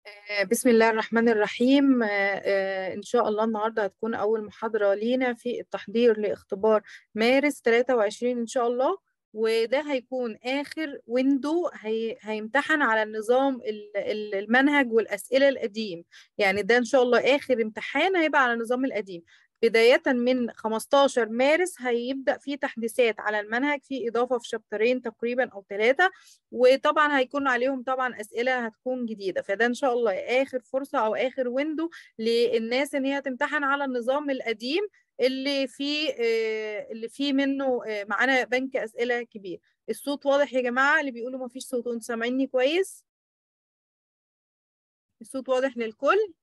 آه، بسم الله الرحمن الرحيم آه، آه، إن شاء الله النهاردة هتكون أول محاضرة لينا في التحضير لاختبار مارس 23 إن شاء الله وده هيكون آخر ويندو هي... هيمتحن على النظام ال- ال- المنهج والأسئلة القديم يعني ده إن شاء الله آخر امتحان هيبقى على النظام القديم بداية من 15 مارس هيبدأ فيه تحديثات على المنهج في إضافة في شابترين تقريبا أو ثلاثة وطبعا هيكون عليهم طبعا أسئلة هتكون جديدة فده إن شاء الله آخر فرصة أو آخر ويندو للناس إن هي تمتحن على النظام القديم اللي فيه آه، اللي فيه منه آه، معانا بنك أسئلة كبير الصوت واضح يا جماعة اللي بيقولوا ما فيش صوت انتوا سامعيني كويس الصوت واضح للكل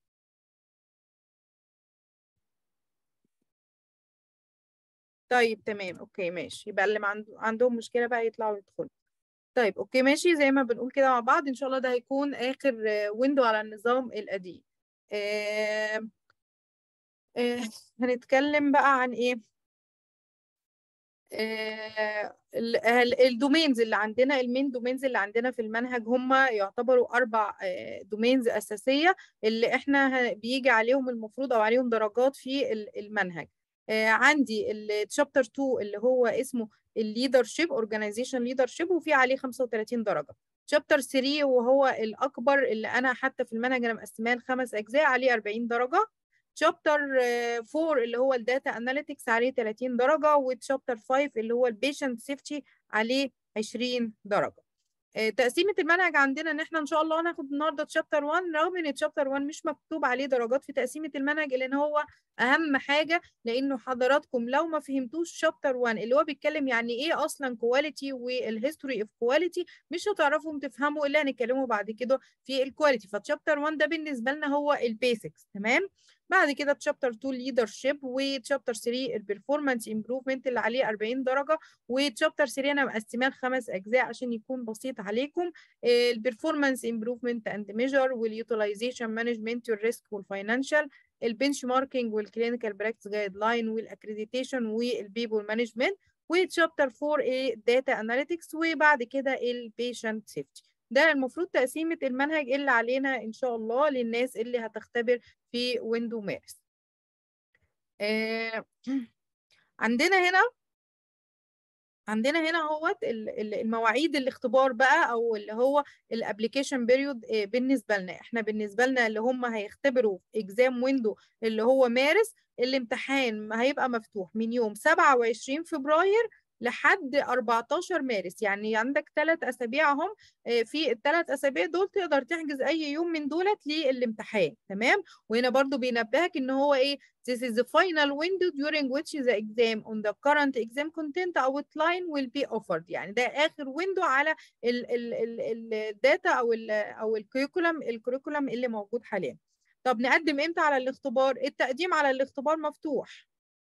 طيب تمام اوكي ماشي يبقى اللي ما عنده عندهم مشكلة بقى يطلعوا يدخلوا طيب اوكي ماشي زي ما بنقول كده مع بعض ان شاء الله ده هيكون اخر ويندو على النظام القديم آه آه هنتكلم بقى عن ايه آه ال- ال- الدومينز اللي عندنا المين دومينز اللي عندنا في المنهج هم يعتبروا اربع آه، دومينز اساسيه اللي احنا ه- بيجي عليهم المفروض او عليهم درجات في ال- المنهج آه، عندي الشابتر 2 اللي هو اسمه الليدرشيب اورجانيزيشن ليدرشيب وفي عليه 35 درجه شابتر 3 وهو الاكبر اللي انا حتى في المنهج انا مقسماه لخمس اجزاء عليه 40 درجه شابتر 4 اللي هو الداتا اناليتكس عليه 30 درجة وشابتر 5 اللي هو البيشنت سيفتي عليه 20 درجة آه، تقسيمة المنهج عندنا ان احنا ان شاء الله هناخد النهارده تشابتر 1 رغم ان تشابتر 1 مش مكتوب عليه درجات في تقسيمة المنهج لان هو اهم حاجة لانه حضراتكم لو ما فهمتوش شابتر 1 اللي هو بيتكلم يعني ايه اصلا كواليتي والهيستوري اوف كواليتي مش هتعرفوا تفهموا الا هنتكلموا بعد كده في الكواليتي فتشابتر 1 ده بالنسبة لنا هو البيسكس تمام بعد كده تشابتر 2 ليدرشيب وتشابتر 3 البرفورمانس امبروفمنت اللي عليه 40 درجة وتشابتر 3 انا مقسماه لخمس اجزاء عشان يكون بسيط عليكم البرفورمانس امبروفمنت اند ميجر واليوتيلايزيشن مانجمنت والريسك والفاينانشال البنش ماركينج والكلينيكال براكتس جايد لاين والاكريديتيشن والبيبول مانجمنت وتشابتر 4 داتا اناليتكس وبعد كده البيشنت سيفتي ده المفروض تقسيمة المنهج اللي علينا إن شاء الله للناس اللي هتختبر في ويندو مارس آه عندنا هنا عندنا هنا هوت ال- ال- المواعيد الاختبار بقى او اللي هو الابلكيشن بيريود بالنسبه لنا احنا بالنسبه لنا اللي هم هيختبروا اكزام ويندو اللي هو مارس الامتحان هيبقى مفتوح من يوم 27 فبراير لحد 14 مارس يعني عندك ثلاث اسابيع هم آه، في الثلاث اسابيع دول تقدر تحجز اي يوم من دولت للامتحان تمام وهنا برضو بينبهك ان هو ايه This is the final window during which the exam on the current exam content outline will be offered يعني ده آخر ويندو على الداتا أو ال أو الكريكولم الكريكولم اللي موجود حاليا. طب نقدم إمتى على الاختبار؟ التقديم على الاختبار مفتوح.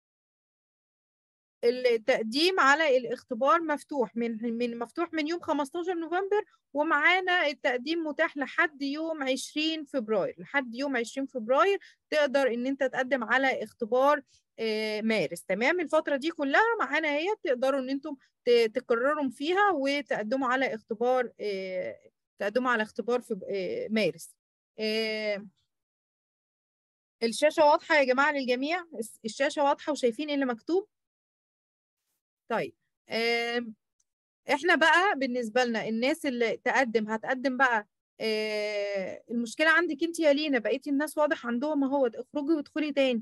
التقديم على الاختبار مفتوح من من مفتوح من يوم 15 نوفمبر ومعانا التقديم متاح لحد يوم 20 فبراير لحد يوم 20 فبراير تقدر ان انت تقدم على اختبار آه، مارس تمام الفترة دي كلها معانا هي تقدروا ان انتم ت- تقرروا فيها وتقدموا على اختبار آه، تقدموا على اختبار في آه، مارس آه، الشاشة واضحة يا جماعة للجميع الشاشة واضحة وشايفين ايه اللي مكتوب طيب آم، احنا بقى بالنسبة لنا الناس اللي تقدم هتقدم بقى آه، المشكلة عندك انت يا لينا بقيتي الناس واضح عندهم اهو اخرجي وادخلي تاني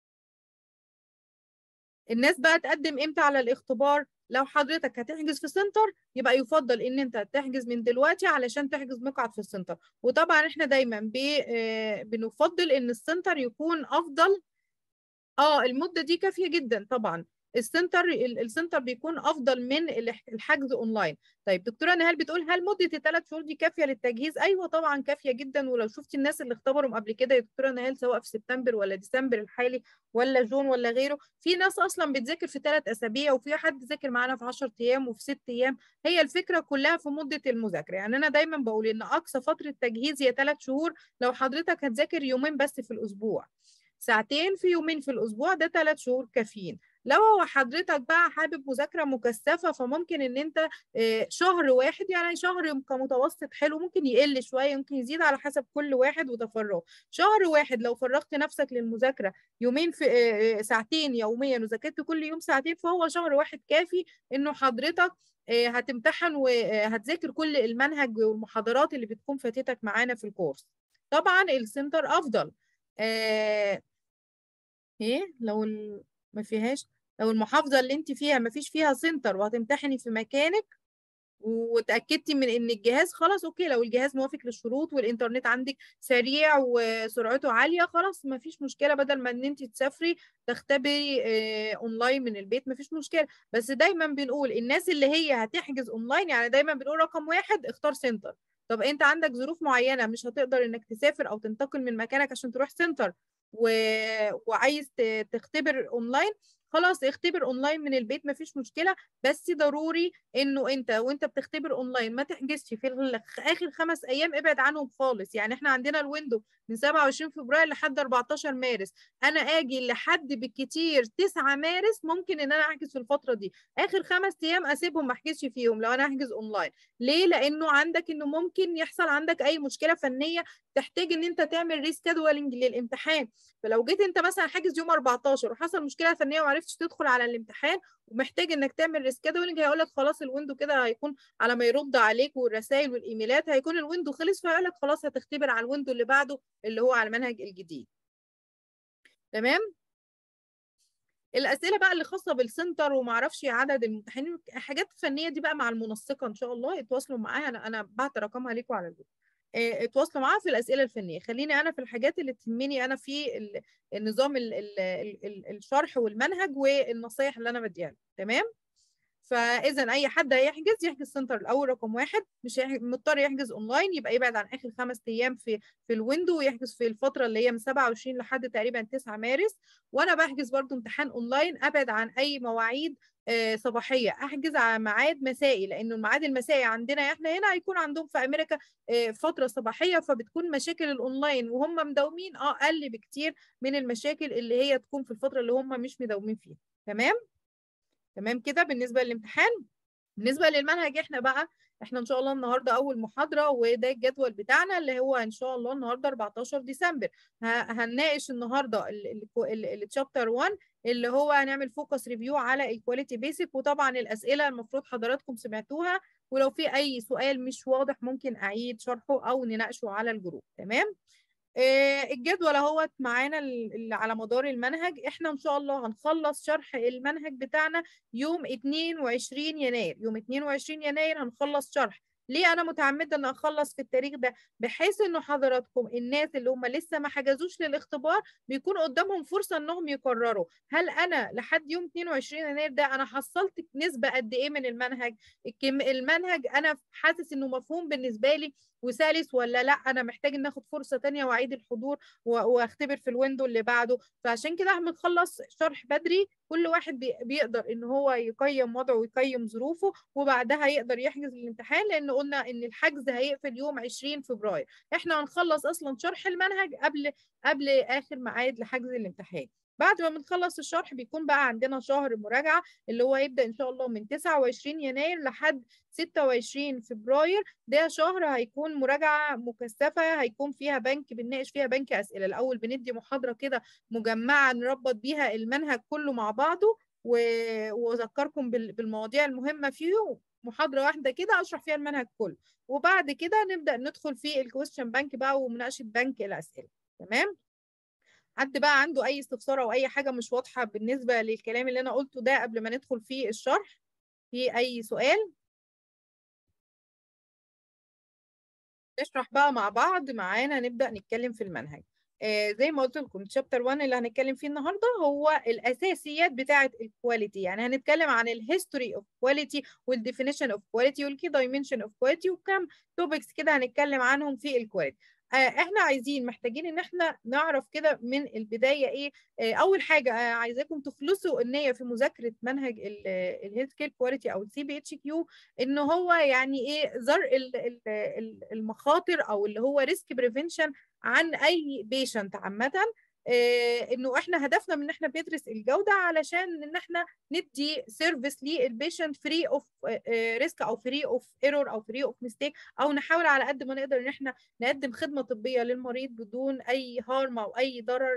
الناس بقى تقدم امتى على الاختبار لو حضرتك هتحجز في سنتر يبقى يفضل ان انت تحجز من دلوقتي علشان تحجز مقعد في السنتر وطبعا احنا دايما بي آه، بنفضل ان السنتر يكون افضل اه المدة دي كافية جدا طبعا السنتر ال- السنتر بيكون افضل من الح- الحجز اونلاين طيب دكتوره نهال بتقول هل مده الثلاث شهور دي كافيه للتجهيز ايوه طبعا كافيه جدا ولو شفتي الناس اللي اختبروا قبل كده يا دكتوره نهال سواء في سبتمبر ولا ديسمبر الحالي ولا جون ولا غيره في ناس اصلا بتذاكر في ثلاث اسابيع وفي حد ذاكر معانا في 10 ايام وفي 6 ايام هي الفكره كلها في مده المذاكره يعني انا دايما بقول ان اقصى فتره تجهيز هي ثلاث شهور لو حضرتك هتذاكر يومين بس في الاسبوع ساعتين في يومين في الاسبوع ده ثلاث شهور كافيين لو حضرتك بقى حابب مذاكره مكثفه فممكن ان انت شهر واحد يعني شهر كمتوسط حلو ممكن يقل شويه ممكن يزيد على حسب كل واحد وتفرغه شهر واحد لو فرغت نفسك للمذاكره يومين في ساعتين يوميا وذاكرت كل يوم ساعتين فهو شهر واحد كافي انه حضرتك هتمتحن وهتذاكر كل المنهج والمحاضرات اللي بتكون فاتتك معانا في الكورس طبعا السنتر افضل آه ايه لو ما فيهاش لو المحافظه اللي انت فيها ما فيش فيها سنتر وهتمتحني في مكانك وتاكدتي من ان الجهاز خلاص اوكي لو الجهاز موافق للشروط والانترنت عندك سريع وسرعته عاليه خلاص ما فيش مشكله بدل ما ان انت تسافري تختبري آه اونلاين من البيت ما فيش مشكله بس دايما بنقول الناس اللي هي هتحجز اونلاين يعني دايما بنقول رقم واحد اختار سنتر طب انت عندك ظروف معينه مش هتقدر انك تسافر او تنتقل من مكانك عشان تروح سنتر و... وعايز تختبر اونلاين خلاص اختبر اونلاين من البيت مفيش مشكله بس ضروري انه انت وانت بتختبر اونلاين ما تحجزش في اخر خمس ايام ابعد عنهم خالص يعني احنا عندنا الويندو من 27 فبراير لحد 14 مارس انا اجي لحد بالكتير 9 مارس ممكن ان انا احجز في الفتره دي اخر خمس ايام اسيبهم ما احجزش فيهم لو انا احجز اونلاين ليه لانه عندك انه ممكن يحصل عندك اي مشكله فنيه تحتاج ان انت تعمل ريسكادولينج للامتحان فلو جيت انت مثلا حاجز يوم 14 وحصل مشكله فنيه وما عرفتش تدخل على الامتحان ومحتاج انك تعمل ريسكادولينج هيقول لك خلاص الويندو كده هيكون على ما يرد عليك والرسائل والايميلات هيكون الويندو خلص فيقول لك خلاص هتختبر على الويندو اللي بعده اللي هو على المنهج الجديد تمام الاسئله بقى اللي خاصه بالسنتر وما اعرفش عدد الممتحنين حاجات فنيه دي بقى مع المنسقه ان شاء الله اتواصلوا معاها انا انا بعت رقمها لكم على الجروب اتواصلوا معاها في الاسئله الفنيه خليني انا في الحاجات اللي تهمني انا في النظام ال ال ال الشرح والمنهج والنصايح اللي انا بديها تمام فاذا اي حد هيحجز يحجز سنتر الاول رقم واحد مش مضطر يحجز اونلاين يبقى يبعد عن اخر خمس ايام في في الويندو ويحجز في الفتره اللي هي من 27 لحد تقريبا 9 مارس وانا بحجز برضو امتحان اونلاين ابعد عن اي مواعيد صباحيه احجز على ميعاد مسائي لانه الميعاد المسائي عندنا احنا هنا هيكون عندهم في امريكا فتره صباحيه فبتكون مشاكل الاونلاين وهم مداومين اه اقل بكتير من المشاكل اللي هي تكون في الفتره اللي هم مش مداومين فيها تمام تمام كده بالنسبه للامتحان بالنسبه للمنهج احنا بقى احنا ان شاء الله النهارده اول محاضره وده الجدول بتاعنا اللي هو ان شاء الله النهارده 14 ديسمبر هنناقش النهارده التشابتر 1 اللي هو هنعمل فوكس ريفيو على الكواليتي بيسك وطبعا الاسئله المفروض حضراتكم سمعتوها ولو في اي سؤال مش واضح ممكن اعيد شرحه او نناقشه على الجروب تمام الجدول اهوت معانا اللي على مدار المنهج احنا ان شاء الله هنخلص شرح المنهج بتاعنا يوم 22 يناير يوم 22 يناير هنخلص شرح ليه انا متعمده ان اخلص في التاريخ ده بحيث انه حضراتكم الناس اللي هم لسه ما حجزوش للاختبار بيكون قدامهم فرصه انهم يقرروا هل انا لحد يوم 22 يناير ده انا حصلت نسبه قد ايه من المنهج المنهج انا حاسس انه مفهوم بالنسبه لي وسلس ولا لا انا محتاج ان اخد فرصه ثانيه واعيد الحضور واختبر في الويندو اللي بعده فعشان كده احنا بنخلص شرح بدري كل واحد بيقدر ان هو يقيم وضعه ويقيم ظروفه وبعدها يقدر يحجز الامتحان لان قلنا ان الحجز هيقفل يوم 20 فبراير احنا هنخلص اصلا شرح المنهج قبل قبل اخر ميعاد لحجز الامتحان بعد ما بنخلص الشرح بيكون بقى عندنا شهر مراجعة اللي هو يبدأ إن شاء الله من 29 يناير لحد 26 فبراير ده شهر هيكون مراجعة مكثفة هيكون فيها بنك بنناقش فيها بنك أسئلة الأول بندي محاضرة كده مجمعة نربط بيها المنهج كله مع بعضه وأذكركم بالمواضيع المهمة فيه محاضرة واحدة كده أشرح فيها المنهج كله وبعد كده نبدأ ندخل في الكويستشن بنك بقى ومناقشة بنك الأسئلة تمام؟ حد بقى عنده اي استفسار او اي حاجه مش واضحه بالنسبه للكلام اللي انا قلته ده قبل ما ندخل في الشرح في اي سؤال نشرح بقى مع بعض معانا نبدا نتكلم في المنهج آه زي ما قلت لكم تشابتر 1 اللي هنتكلم فيه النهارده هو الاساسيات بتاعه الكواليتي يعني هنتكلم عن الهيستوري اوف كواليتي والديفينيشن اوف كواليتي والكي دايمنشن اوف كواليتي وكم توبكس كده هنتكلم عنهم في الكواليتي احنا عايزين محتاجين ان احنا نعرف كده من البدايه ايه اول حاجه عايزاكم تخلصوا النيه في مذاكره منهج الهيلث كير كواليتي او السي بي اتش كيو ان هو يعني ايه زرع المخاطر او اللي هو ريسك بريفنشن عن اي بيشنت عامه انه احنا هدفنا من ان احنا بندرس الجوده علشان ان احنا ندي سيرفيس للبيشنت فري اوف ريسك او فري اوف ايرور او فري اوف ميستيك او نحاول على قد ما نقدر ان احنا نقدم خدمه طبيه للمريض بدون اي هارم او اي ضرر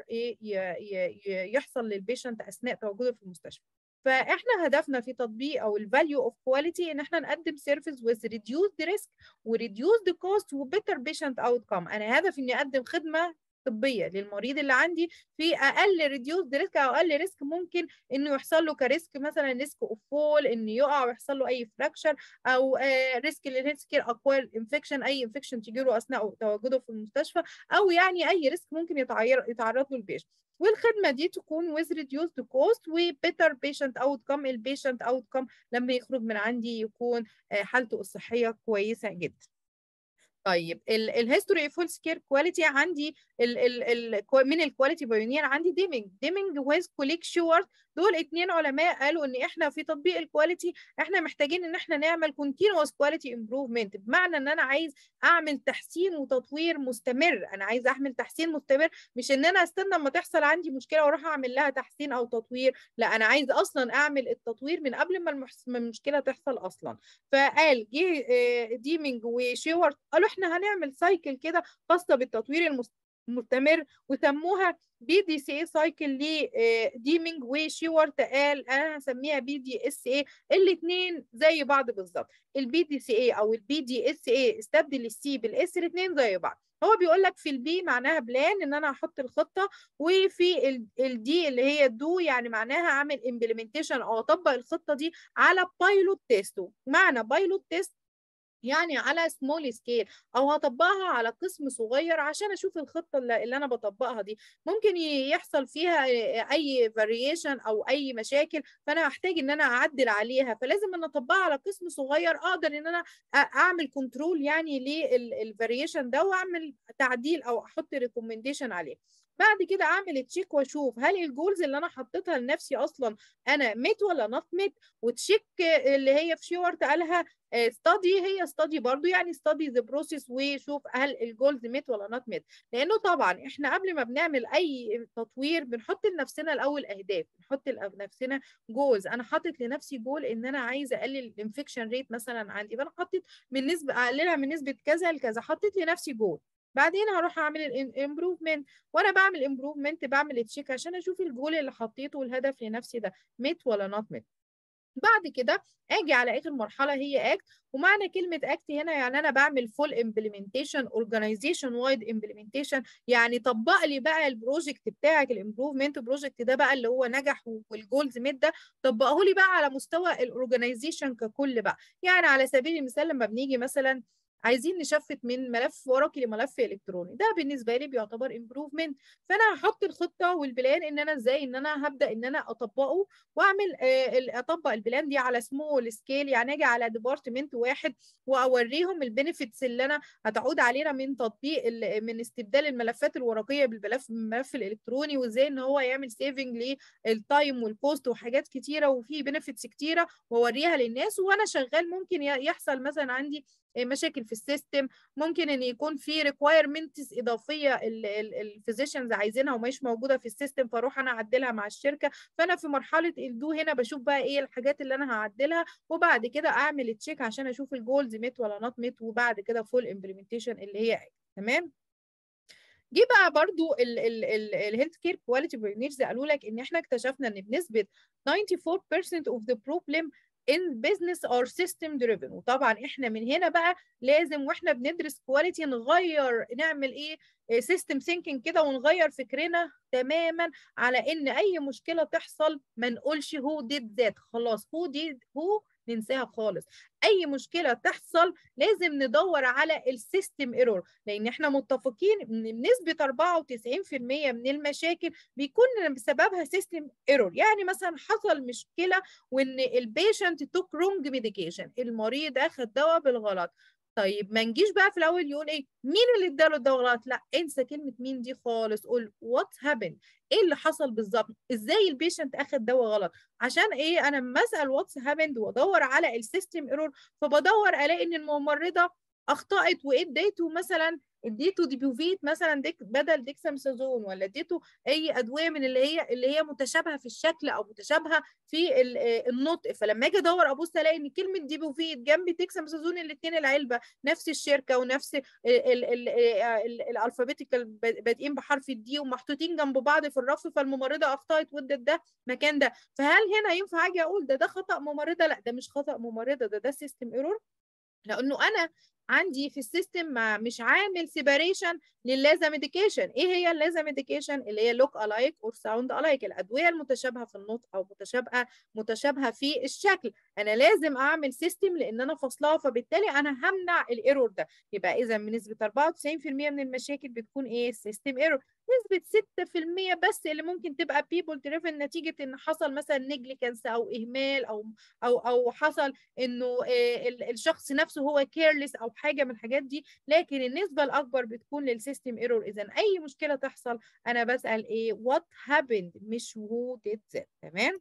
يحصل للبيشنت اثناء تواجده في المستشفى فاحنا هدفنا في تطبيق او الفاليو اوف كواليتي ان احنا نقدم سيرفيس ويز ريديوسد ريسك وريديوسد كوست وبيتر بيشنت اوت كم انا هدفي اني اقدم خدمه طبيه للمريض اللي عندي في اقل ريديوسد ريسك او اقل ريسك ممكن انه يحصل له كريسك مثلا ريسك اوف فول انه يقع ويحصل له اي فراكشر او ريسك للهيلث كير اكوير انفكشن اي انفكشن تيجي له اثناء تواجده في المستشفى او يعني اي ريسك ممكن يتعرض له البيشنت والخدمه دي تكون with reduced cost و better patient outcome البيشنت outcome لما يخرج من عندي يكون حالته الصحيه كويسه جدا طيب الهيستوري اوف هيلث كير كواليتي عندي ال ال ال من الكواليتي بايونير عندي ديمينج ديمينج ويز كوليك شوارت دول اتنين علماء قالوا ان احنا في تطبيق الكواليتي احنا محتاجين ان احنا نعمل continuous quality improvement بمعنى ان انا عايز اعمل تحسين وتطوير مستمر انا عايز اعمل تحسين مستمر مش ان انا استنى اما تحصل عندي مشكله واروح اعمل لها تحسين او تطوير لا انا عايز اصلا اعمل التطوير من قبل ما المشكله تحصل اصلا فقال جه ديمينج وشيورت قالوا احنا هنعمل سايكل كده خاصه بالتطوير المستمر وسموها بي دي سي اي سايكل لديمينج وشيورت قال انا هسميها بي دي اس اي الاثنين زي بعض بالظبط البي دي سي اي او البي دي اس اي استبدل السي بالاس الاثنين زي بعض هو بيقول لك في البي معناها بلان ان انا احط الخطه وفي الدي اللي هي دو يعني معناها اعمل امبلمنتيشن او اطبق الخطه دي على بايلوت تيست معنى بايلوت تيست يعني على سمول سكيل او هطبقها على قسم صغير عشان اشوف الخطه اللي انا بطبقها دي ممكن يحصل فيها اي فاريشن او اي مشاكل فانا هحتاج ان انا اعدل عليها فلازم ان اطبقها على قسم صغير اقدر ان انا اعمل كنترول يعني للفاريشن ده واعمل تعديل او احط ريكومنديشن عليه بعد كده اعمل تشيك واشوف هل الجولز اللي انا حطيتها لنفسي اصلا انا ميت ولا نوت ميت وتشيك اللي هي في شيورت قالها ستادي هي ستادي برضو يعني ستادي ذا بروسيس وشوف هل الجولز ميت ولا نوت ميت لانه طبعا احنا قبل ما بنعمل اي تطوير بنحط لنفسنا الاول اهداف بنحط لنفسنا جولز انا حاطط لنفسي جول ان انا عايزه اقلل الانفكشن ريت مثلا عندي فانا حطيت من نسبه اقللها من نسبه كذا لكذا حطيت لنفسي جول بعدين هروح اعمل الامبروفمنت وانا بعمل امبروفمنت بعمل تشيك عشان اشوف الجول اللي حطيته والهدف لنفسي ده ميت ولا نوت ميت بعد كده اجي على اخر مرحله هي اكت ومعنى كلمه اكت هنا يعني انا بعمل فول امبلمنتيشن اورجانيزيشن وايد امبلمنتيشن يعني طبق لي بقى البروجكت بتاعك الامبروفمنت بروجكت ده بقى اللي هو نجح والجولز ميت ده طبقه لي بقى على مستوى الاورجانيزيشن ككل بقى يعني على سبيل المثال لما بنيجي مثلا عايزين نشفت من ملف ورقي لملف الكتروني ده بالنسبه لي بيعتبر امبروفمنت فانا هحط الخطه والبلان ان انا ازاي ان انا هبدا ان انا اطبقه واعمل اطبق البلان دي على سمول سكيل يعني اجي على ديبارتمنت واحد واوريهم البينيفيتس اللي انا هتعود علينا من تطبيق من استبدال الملفات الورقيه بالملف الملف الالكتروني وازاي ان هو يعمل سيفنج للتايم والكوست وحاجات كتيره وفي بينيفيتس كتيره واوريها للناس وانا شغال ممكن يحصل مثلا عندي مشاكل في السيستم ممكن ان يكون في ريكوايرمنتس اضافيه الفيزيشنز عايزينها ومش موجوده في السيستم فاروح انا اعدلها مع الشركه فانا في مرحله الدو هنا بشوف بقى ايه الحاجات اللي انا هعدلها وبعد كده اعمل تشيك عشان اشوف الجولز ميت ولا نوت ميت وبعد كده فول امبلمنتيشن اللي هي تمام جه بقى برضو الهيلث كير كواليتي بايونيرز قالوا لك ان احنا اكتشفنا ان بنسبه 94% of the problem in business or system driven وطبعا احنا من هنا بقى لازم واحنا بندرس كواليتي نغير نعمل ايه سيستم ثينكينج كده ونغير فكرنا تماما على ان اي مشكله تحصل ما نقولش هو ديد ذات خلاص هو ديد هو ننساها خالص اي مشكله تحصل لازم ندور على السيستم ايرور لان احنا متفقين ان بنسبه 94% من المشاكل بيكون بسببها سيستم ايرور يعني مثلا حصل مشكله وان البيشنت توك رونج ميديكيشن المريض اخذ دواء بالغلط طيب ما نجيش بقى في الاول يقول ايه مين اللي اداله الدواء غلط لا انسى كلمه مين دي خالص قول وات هابن ايه اللي حصل بالظبط ازاي البيشنت اخد دواء غلط عشان ايه انا لما اسال واتس هابند وادور على السيستم ايرور فبدور الاقي ان الممرضه اخطات واديته مثلا اديته ديبوفيت مثلا ديك بدل ديكسامسازون ولا اديته اي ادويه من اللي هي اللي هي متشابهه في الشكل او متشابهه في النطق فلما اجي ادور ابص الاقي ان كلمه ديبوفيت جنب ديكسامسازون الاثنين العلبه نفس الشركه ونفس الالفابيتيكال بادئين بحرف الدي ومحطوطين جنب بعض في الرف فالممرضه اخطات وادت ده مكان ده فهل هنا ينفع اجي اقول ده ده خطا ممرضه لا ده مش خطا ممرضه ده ده سيستم ايرور لانه انا عندي في السيستم مش عامل سيباريشن للازا ميديكيشن ايه هي اللازا ميديكيشن اللي هي لوك الايك اور ساوند الايك الادويه المتشابهه في النطق او متشابهه متشابهه في الشكل انا لازم اعمل سيستم لان انا فاصلها فبالتالي انا همنع الايرور ده يبقى اذا بنسبه 94% من المشاكل بتكون ايه سيستم ايرور نسبة 6% بس اللي ممكن تبقى people driven نتيجة إن حصل مثلا نيجليكنس أو إهمال أو أو أو حصل إنه الشخص نفسه هو كيرلس أو حاجة من الحاجات دي لكن النسبة الأكبر بتكون للسيستم ايرور إذا أي مشكلة تحصل أنا بسأل إيه what happened مش who did that تمام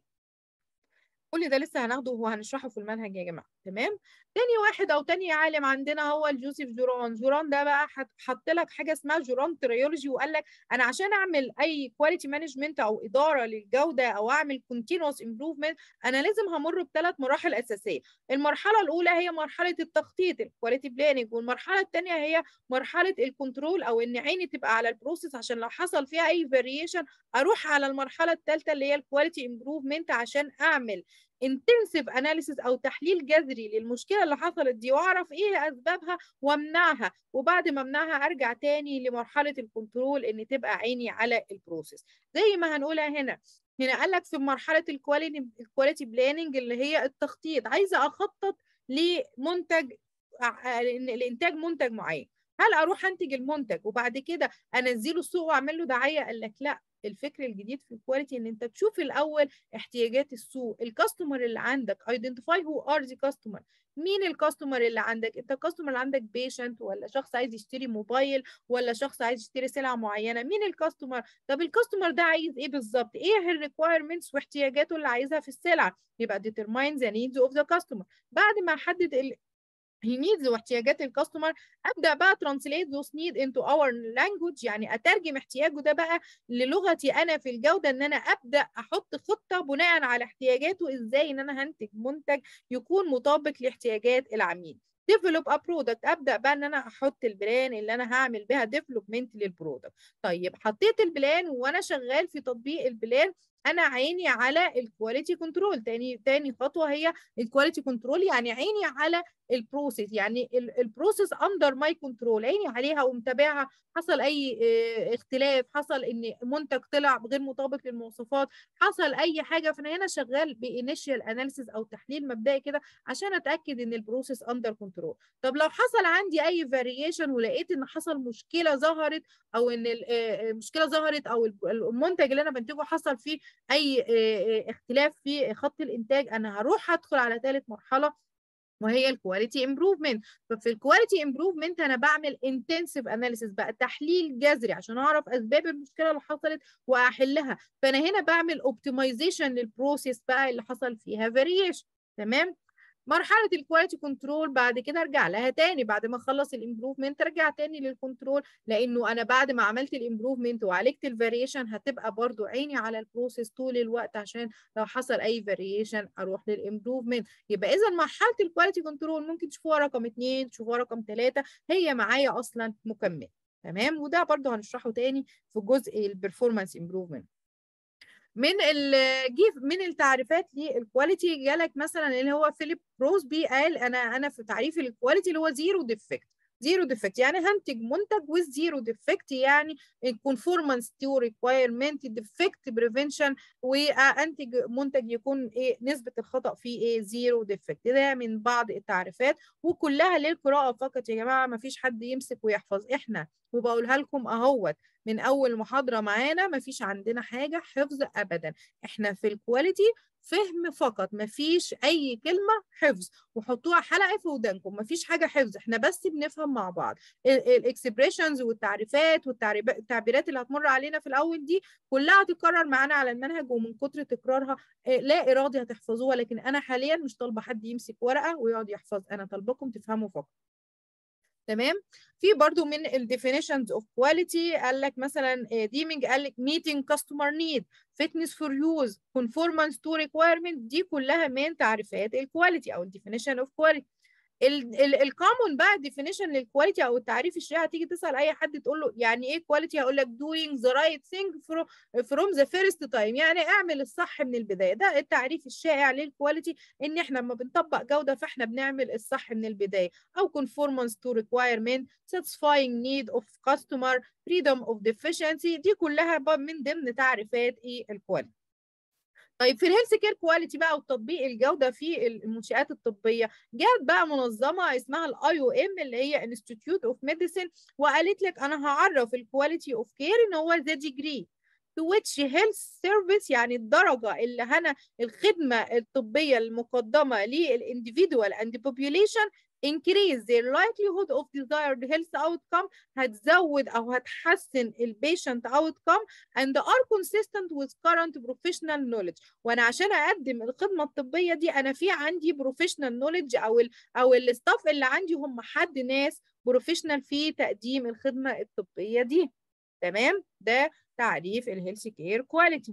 كل ده لسه هناخده وهنشرحه في المنهج يا جماعه تمام تاني واحد او تاني عالم عندنا هو الجوزيف جوران جوران ده بقى حط لك حاجه اسمها جوران تريولوجي وقال لك انا عشان اعمل اي كواليتي مانجمنت او اداره للجوده او اعمل كونتينوس امبروفمنت انا لازم همر بثلاث مراحل اساسيه المرحله الاولى هي مرحله التخطيط الكواليتي بلاننج والمرحله الثانيه هي مرحله الكنترول او ان عيني تبقى على البروسيس عشان لو حصل فيها اي فاريشن اروح على المرحله الثالثه اللي هي الكواليتي امبروفمنت عشان اعمل انتنسيف اناليسيس او تحليل جذري للمشكله اللي حصلت دي واعرف ايه اسبابها وامنعها وبعد ما امنعها ارجع تاني لمرحله الكنترول ان تبقى عيني على البروسيس زي ما هنقولها هنا هنا قال لك في مرحله الكواليتي الكواليتي بلاننج اللي هي التخطيط عايزه اخطط لمنتج لانتاج منتج معين هل اروح انتج المنتج وبعد كده انزله السوق واعمل له دعايه قال لك لا الفكر الجديد في الكواليتي ان انت تشوف الاول احتياجات السوق الكاستمر اللي عندك ايدنتيفاي هو ار ذا كاستمر مين الكاستمر اللي عندك انت الكاستمر اللي عندك بيشنت ولا شخص عايز يشتري موبايل ولا شخص عايز يشتري سلعه معينه مين الكاستمر طب الكاستمر ده عايز ايه بالظبط ايه الريكويرمنتس واحتياجاته اللي عايزها في السلعه يبقى determine the needs of the customer بعد ما احدد he needs واحتياجات الكاستمر ابدا بقى translate those need into our language يعني اترجم احتياجه ده بقى للغتي انا في الجوده ان انا ابدا احط خطه بناء على احتياجاته ازاي ان انا هنتج منتج يكون مطابق لاحتياجات العميل develop a product ابدا بقى ان انا احط البلان اللي انا هعمل بها ديفلوبمنت للبرودكت طيب حطيت البلان وانا شغال في تطبيق البلان انا عيني على الكواليتي كنترول تاني تاني خطوه هي الكواليتي كنترول يعني عيني على البروسيس يعني البروسيس اندر ماي كنترول عيني عليها ومتابعها حصل اي اختلاف حصل ان منتج طلع غير مطابق للمواصفات حصل اي حاجه فانا هنا شغال بانيشال اناليسيس او تحليل مبدئي كده عشان اتاكد ان البروسيس اندر كنترول طب لو حصل عندي اي فاريشن ولقيت ان حصل مشكله ظهرت او ان المشكله ظهرت او المنتج اللي انا بنتجه حصل فيه اي اختلاف في خط الانتاج انا هروح ادخل على ثالث مرحله وهي الكواليتي امبروفمنت ففي الكواليتي امبروفمنت انا بعمل انتنسيف اناليسيس بقى تحليل جذري عشان اعرف اسباب المشكله اللي حصلت واحلها فانا هنا بعمل اوبتمايزيشن للبروسيس بقى اللي حصل فيها فاريشن تمام مرحله الكواليتي كنترول بعد كده ارجع لها تاني بعد ما اخلص الامبروفمنت ارجع تاني للكنترول لانه انا بعد ما عملت الامبروفمنت وعالجت الفاريشن هتبقى برضو عيني على البروسيس طول الوقت عشان لو حصل اي فاريشن اروح للامبروفمنت يبقى اذا مرحله الكواليتي كنترول ممكن تشوفوها رقم اثنين تشوفوها رقم ثلاثه هي معايا اصلا مكمل تمام وده برضو هنشرحه تاني في جزء البرفورمانس امبروفمنت من جه من التعريفات للكواليتي جالك مثلا اللي هو فيليب روزبي قال انا انا في تعريف الكواليتي اللي هو زيرو ديفكت زيرو ديفكت يعني هنتج منتج with زيرو ديفكت يعني conformance to requirement defect prevention وانتج منتج يكون ايه نسبه الخطا فيه ايه زيرو ديفكت ده من بعض التعريفات وكلها للقراءه فقط يا جماعه ما فيش حد يمسك ويحفظ احنا وبقولها لكم اهوت من اول محاضره معانا ما فيش عندنا حاجه حفظ ابدا احنا في الكواليتي فهم فقط مفيش اي كلمه حفظ وحطوها حلقه في ودانكم مفيش حاجه حفظ احنا بس بنفهم مع بعض الاكسبريشنز والتعريفات والتعبيرات اللي هتمر علينا في الاول دي كلها هتتكرر معانا على المنهج ومن كتر تكرارها لا ارادي هتحفظوها لكن انا حاليا مش طالبه حد يمسك ورقه ويقعد يحفظ انا طالباكم تفهموا فقط تمام في برضو من ال definitions of quality قال لك مثلا deeming قال لك meeting customer need fitness for use conformance to requirement دي كلها من تعريفات الكواليتي او ال definition of quality الكومون بقى ديفينيشن للكواليتي او التعريف الشائع تيجي تسال اي حد تقول له يعني ايه كواليتي هيقول لك doing the right thing from the first time يعني اعمل الصح من البدايه ده التعريف الشائع للكواليتي ان احنا لما بنطبق جوده فاحنا بنعمل الصح من البدايه او conformance to requirement satisfying need of customer freedom of deficiency دي كلها من ضمن تعريفات ايه الكواليتي طيب في الهيلث كير كواليتي بقى وتطبيق الجوده في المنشات الطبيه جت بقى منظمه اسمها الاي او ام اللي هي انستيتيوت اوف ميديسن وقالت لك انا هعرف الكواليتي اوف كير ان هو ذا ديجري to which health service يعني الدرجة اللي هنا الخدمة الطبية المقدمة للإنديفيدوال and the population increase their likelihood of desired health outcome هتزود أو هتحسن البيشنت outcome and are consistent with current professional knowledge وأنا عشان أقدم الخدمة الطبية دي أنا في عندي professional knowledge أو ال أو الستاف اللي عندي هم حد ناس بروفيشنال في تقديم الخدمة الطبية دي تمام ده تعريف الهيلث كير كواليتي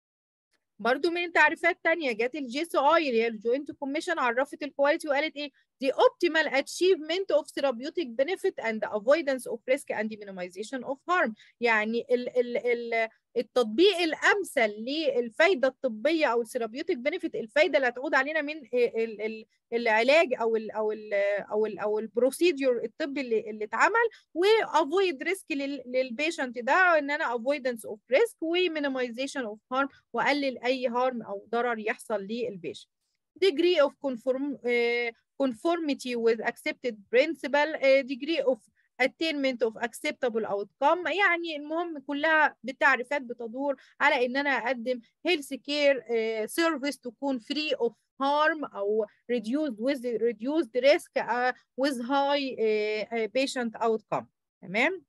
برضو من تعريفات تانية جت الجي سي اي اللي هي الجوينت كوميشن عرفت الكواليتي وقالت ايه the optimal achievement of therapeutic benefit and avoidance of risk and minimization of harm يعني ال ال ال التطبيق الامثل للفايده الطبيه او الثيرابيوتيك بنفيت الفايده اللي هتعود علينا من ال ال العلاج او ال او ال او ال او البروسيدور الطبي اللي اللي اتعمل وافويد ريسك للبيشنت ده ان انا افويدنس اوف ريسك ومينيمايزيشن اوف هارم واقلل اي هارم او ضرر يحصل للبيشنت degree of conform, uh, conformity with accepted principle uh, degree of attainment of acceptable outcome يعني المهم كلها بالتعريفات بتدور على ان انا اقدم health care uh, service تكون free of harm او reduced with reduced risk uh, with high uh, patient outcome تمام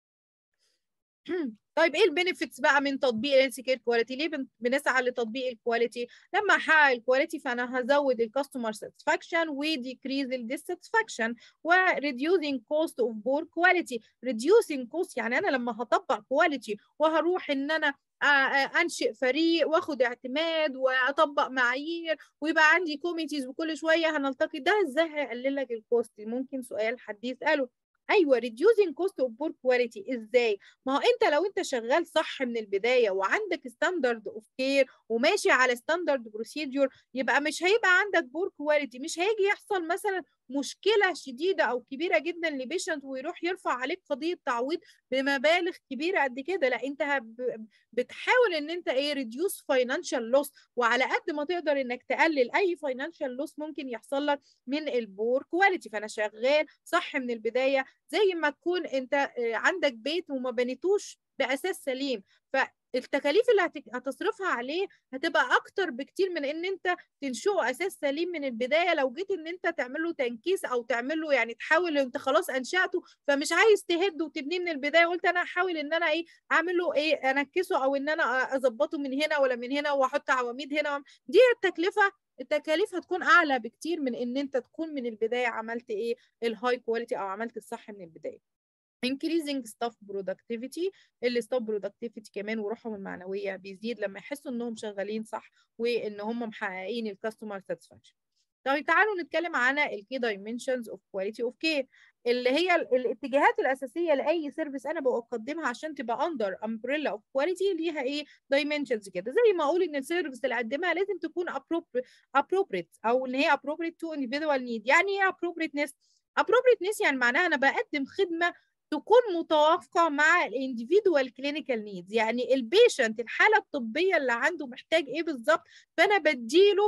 طيب ايه البينيفيتس بقى من تطبيق الهيلث كير كواليتي ليه بنسعى لتطبيق الكواليتي لما احقق الكواليتي فانا هزود الكاستمر ساتسفاكشن وديكريز الديساتسفاكشن وريديوزنج كوست اوف بور كواليتي ريديوسنج كوست يعني انا لما هطبق كواليتي وهروح ان انا انشئ فريق واخد اعتماد واطبق معايير ويبقى عندي كوميتيز وكل شويه هنلتقي ده ازاي هيقلل لك الكوست ممكن سؤال حد يساله ايوه reducing cost of poor quality ازاي ما هو انت لو انت شغال صح من البدايه وعندك ستاندرد اوف كير وماشي على ستاندرد بروسيدور يبقى مش هيبقى عندك بور كواليتي مش هيجي يحصل مثلا مشكله شديده او كبيره جدا لبيشنت ويروح يرفع عليك قضيه تعويض بمبالغ كبيره قد كده لا انت بتحاول ان انت ايه ريديوس فاينانشال لوس وعلى قد ما تقدر انك تقلل اي فاينانشال لوس ممكن يحصل لك من البور كواليتي فانا شغال صح من البدايه زي ما تكون انت عندك بيت وما بنيتوش باساس سليم فالتكاليف اللي هتصرفها عليه هتبقى اكتر بكتير من ان انت تنشئه اساس سليم من البدايه لو جيت ان انت تعمل له تنكيس او تعمل له يعني تحاول انت خلاص انشاته فمش عايز تهد وتبنيه من البدايه قلت انا هحاول ان انا ايه اعمل له ايه انكسه او ان انا اظبطه من هنا ولا من هنا واحط عواميد هنا دي التكلفه التكاليف هتكون اعلى بكتير من ان انت تكون من البدايه عملت ايه الهاي كواليتي او عملت الصح من البدايه increasing staff productivity الستاف productivity كمان وروحهم المعنويه بيزيد لما يحسوا انهم شغالين صح وان هم محققين الكاستمر ساتسفاكشن طيب تعالوا نتكلم عن الكي دايمنشنز اوف كواليتي اوف كير اللي هي الاتجاهات الاساسيه لاي سيرفيس انا بقدمها عشان تبقى اندر امبريلا اوف كواليتي ليها ايه دايمنشنز كده زي ما اقول ان السيرفيس اللي اقدمها لازم تكون appropriate او ان هي appropriate to individual need يعني ايه appropriateness appropriateness يعني معناها انا بقدم خدمه تكون متوافقه مع الانديفيدوال كلينيكال نيدز يعني البيشنت الحاله الطبيه اللي عنده محتاج ايه بالظبط فانا بديله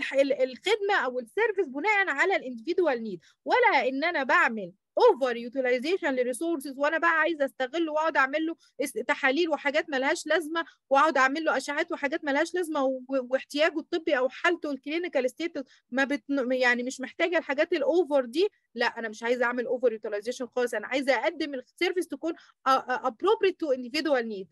الخدمه او السيرفيس بناء على الانديفيدوال نيد ولا ان انا بعمل اوفر يوتيلايزيشن لريسورسز وانا بقى عايزه استغله واقعد اعمل له تحاليل وحاجات ملهاش لازمه واقعد اعمل له اشعات وحاجات ملهاش لازمه واحتياجه الطبي او حالته الكلينيكال ستيتس ما بت... يعني مش محتاجه الحاجات الاوفر دي لا انا مش عايزه اعمل اوفر يوتيلايزيشن خالص انا عايزه اقدم السيرفيس تكون appropriate to individual need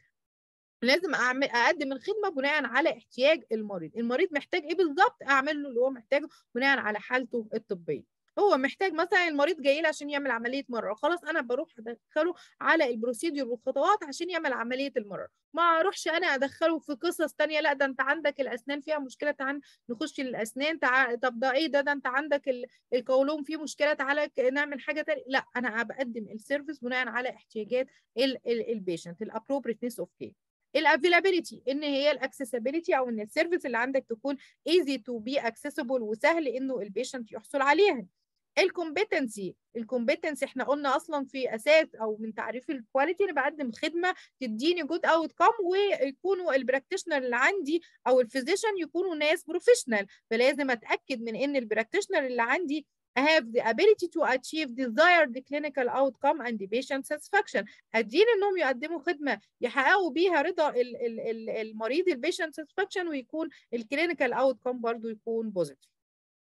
لازم اعمل اقدم الخدمه بناء على احتياج المريض المريض محتاج ايه بالظبط اعمل له اللي هو محتاجه بناء على حالته الطبيه هو محتاج مثلا المريض جاي لي عشان يعمل عمليه مرة خلاص انا بروح ادخله على البروسيدور والخطوات عشان يعمل عمليه المرة ما اروحش انا ادخله في قصص تانية لا ده انت عندك الاسنان فيها مشكله تعال نخش للاسنان تع... طب ده ايه ده ده انت عندك ال... القولون فيه مشكله تعالى نعمل حاجه تانية لا انا بقدم السيرفيس بناء على احتياجات البيشنت الابروبريتنس اوف كير الافيلابيلتي ان هي الاكسسبيلتي او ان السيرفيس اللي عندك تكون ايزي تو بي اكسسبل وسهل انه البيشنت يحصل عليها الكومبتنسي الكومبتنسي احنا قلنا اصلا في اساس او من تعريف الكواليتي انا بقدم خدمه تديني جود اوت كام ويكونوا البراكتيشنر اللي عندي او الفيزيشن يكونوا ناس بروفيشنال فلازم اتاكد من ان البراكتيشنر اللي عندي have the ability to achieve desired clinical outcome and patient satisfaction قادرين انهم يقدموا خدمه يحققوا بيها رضا ال ال ال المريض البيشنت satisfaction ويكون الكلينيكال اوتكم برضو يكون بوزيتيف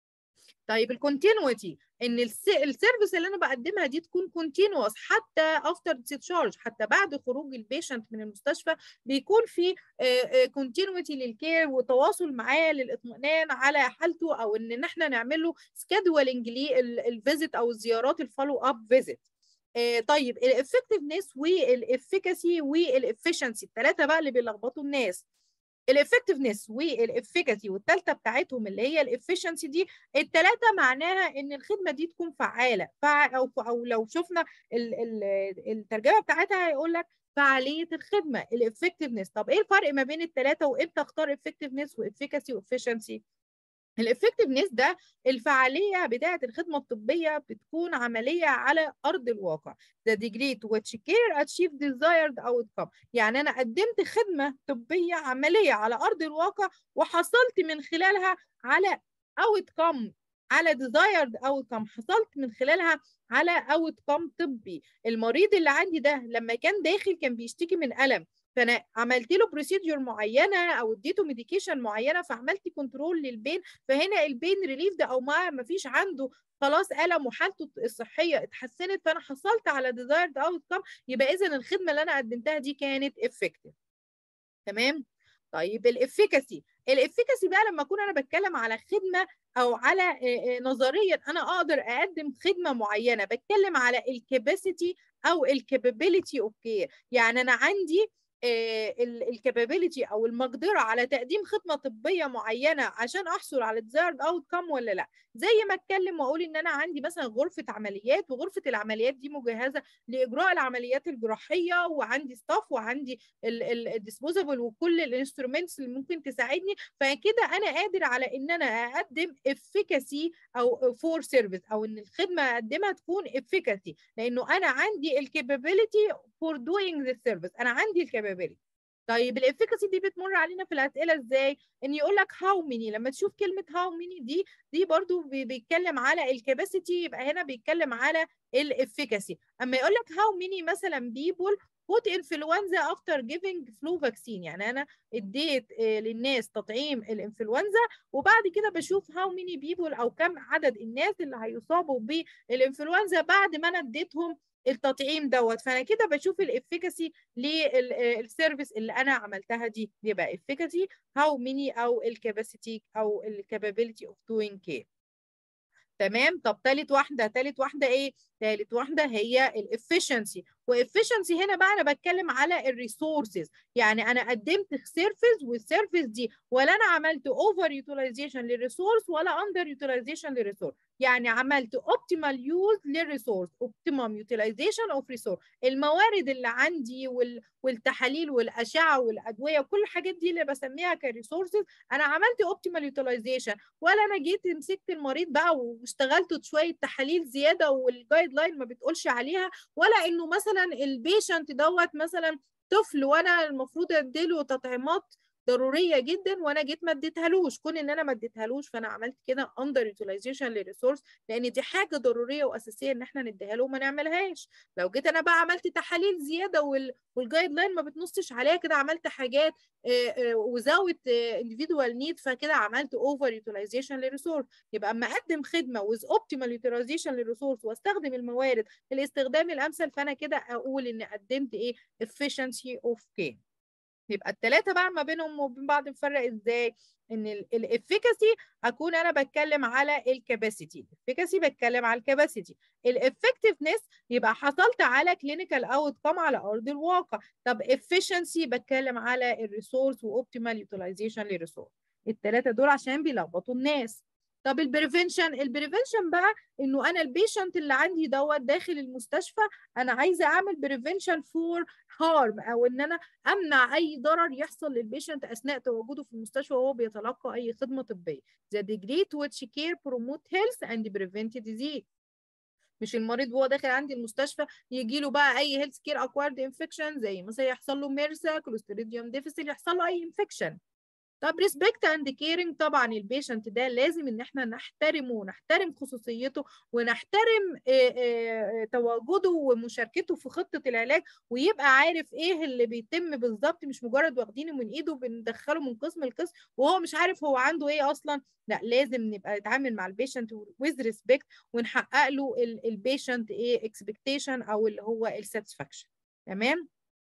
طيب الكونتينوتي ان السيرفيس اللي انا بقدمها دي تكون كونتينوس حتى افتر ديسشارج حتى بعد خروج البيشنت من المستشفى بيكون في كونتينوتي للكير وتواصل معاه للاطمئنان على حالته او ان احنا نعمل له سكادولينج للفيزيت او الزيارات الفولو اب فيزيت طيب الافكتفنس والافيكاسي والافشنسي الثلاثه بقى اللي بيلخبطوا الناس الافكتفنس والافيكاسي والثالثه بتاعتهم اللي هي الافشنسي دي الثلاثه معناها ان الخدمه دي تكون فعاله فع او او لو شفنا ال ال الترجمه بتاعتها هيقول لك فعاليه الخدمه الافكتفنس طب ايه الفرق ما بين الثلاثه وامتى اختار افكتفنس وافيكاسي وافشنسي الافكتفنس ده الفعاليه بتاعه الخدمه الطبيه بتكون عمليه على ارض الواقع the degree to which care achieve desired outcome يعني انا قدمت خدمه طبيه عمليه على ارض الواقع وحصلت من خلالها على outcome على desired outcome حصلت من خلالها على outcome طبي المريض اللي عندي ده لما كان داخل كان بيشتكي من الم فانا عملت له بروسيدور معينه او اديته ميديكيشن معينه فعملت كنترول للبين فهنا البين ريليف ده او ما ما فيش عنده خلاص الم وحالته الصحيه اتحسنت فانا حصلت على ديزايرد اوت كام يبقى اذا الخدمه اللي انا قدمتها دي كانت افكتيف تمام طيب الافيكاسي الافيكاسي بقى لما اكون انا بتكلم على خدمه او على نظريا انا اقدر اقدم خدمه معينه بتكلم على الكاباسيتي او الكابابيلتي اوف كير يعني انا عندي الكابابيلتي او المقدره على تقديم خدمه طبيه معينه عشان احصل على ديزايرد اوت كام ولا لا زي ما اتكلم واقول ان انا عندي مثلا غرفه عمليات وغرفه العمليات دي مجهزه لاجراء العمليات الجراحيه وعندي ستاف وعندي الديسبوزابل وكل الانسترومنتس اللي ممكن تساعدني فكده انا قادر على ان انا اقدم افيكاسي او فور سيرفيس او ان الخدمه اقدمها تكون افيكاسي لانه انا عندي الكابابيلتي فور دوينج ذا سيرفيس انا عندي الكابابيلتي طيب الافيكاسي دي بتمر علينا في الاسئله ازاي ان يقول لك هاو ميني لما تشوف كلمه هاو ميني دي دي برضو بيتكلم على الكاباسيتي يبقى هنا بيتكلم على الافيكاسي اما يقول لك هاو ميني مثلا بيبول put انفلونزا افتر جيفنج فلو فاكسين يعني انا اديت للناس تطعيم الانفلونزا وبعد كده بشوف هاو ميني بيبول او كم عدد الناس اللي هيصابوا بالانفلونزا بعد ما انا اديتهم التطعيم دوت فانا كده بشوف الافيكاسي للسيرفيس اللي انا عملتها دي يبقى افيكاسي هاو ميني او الكاباسيتي او الكابابيلتي اوف دوينج كير تمام طب تالت واحده تالت واحده ايه تالت واحده هي الافشنسي وافشنسي هنا بقى انا بتكلم على الريسورسز يعني انا قدمت سيرفيس والسيرفيس دي ولا انا عملت اوفر يوتيلايزيشن للريسورس ولا اندر يوتيلايزيشن للريسورس يعني عملت اوبتيمال يوز للريسورس اوبتيمم يوتيلايزيشن اوف ريسورس الموارد اللي عندي وال... والتحاليل والاشعه والادويه وكل الحاجات دي اللي بسميها كريسورسز انا عملت اوبتيمال يوتيلايزيشن ولا انا جيت مسكت المريض بقى واشتغلت شويه تحاليل زياده والجايد لاين ما بتقولش عليها ولا انه مثلا البيشنت دوت مثلا طفل وانا المفروض اديله تطعيمات ضروريه جدا وانا جيت ما اديتهالوش كون ان انا ما اديتهالوش فانا عملت كده اندر يوتيلايزيشن للريسورس لان دي حاجه ضروريه واساسيه ان احنا نديها له وما نعملهاش لو جيت انا بقى عملت تحاليل زياده وال... والجايد لاين ما بتنصش عليها كده عملت حاجات وزاوت انديفيدوال نيد فكده عملت اوفر يوتيلايزيشن للريسورس يبقى اما اقدم خدمه ويز اوبتيمال يوتيلايزيشن للريسورس واستخدم الموارد الاستخدام الامثل فانا كده اقول ان قدمت ايه efficiency اوف care يبقى الثلاثه بقى ما بينهم وبين بعض نفرق ازاي ان الافيكاسي اكون انا بتكلم على الكاباسيتي الافيكاسي بتكلم على الكاباسيتي الافكتفنس يبقى حصلت على كلينيكال اوت كم على ارض الواقع طب efficiency بتكلم على الريسورس واوبتيمال يوتيلايزيشن للريسورس الثلاثه دول عشان بيلخبطوا الناس طب البريفنشن البريفنشن بقى انه انا البيشنت اللي عندي دوت داخل المستشفى انا عايزه اعمل بريفنشن فور هارم او ان انا امنع اي ضرر يحصل للبيشنت اثناء تواجده في المستشفى وهو بيتلقى اي خدمه طبيه the degree to which care promote health and prevent disease مش المريض وهو داخل عندي المستشفى يجي له بقى اي هيلث كير اكوارد انفكشن زي مثلا يحصل له ميرسا كلوستريديوم ديفيسيل يحصل ي اي انفكشن طب ريسبكت اند كيرنج طبعا البيشنت ده لازم ان احنا نحترمه ونحترم خصوصيته ونحترم تواجده ومشاركته في خطه العلاج ويبقى عارف ايه اللي بيتم بالظبط مش مجرد واخدينه من ايده وبندخله من قسم لقسم وهو مش عارف هو عنده ايه اصلا لا لازم نبقى نتعامل مع البيشنت ويز ريسبكت ونحقق له البيشنت ايه اكسبكتيشن او اللي هو الساتسفاكشن تمام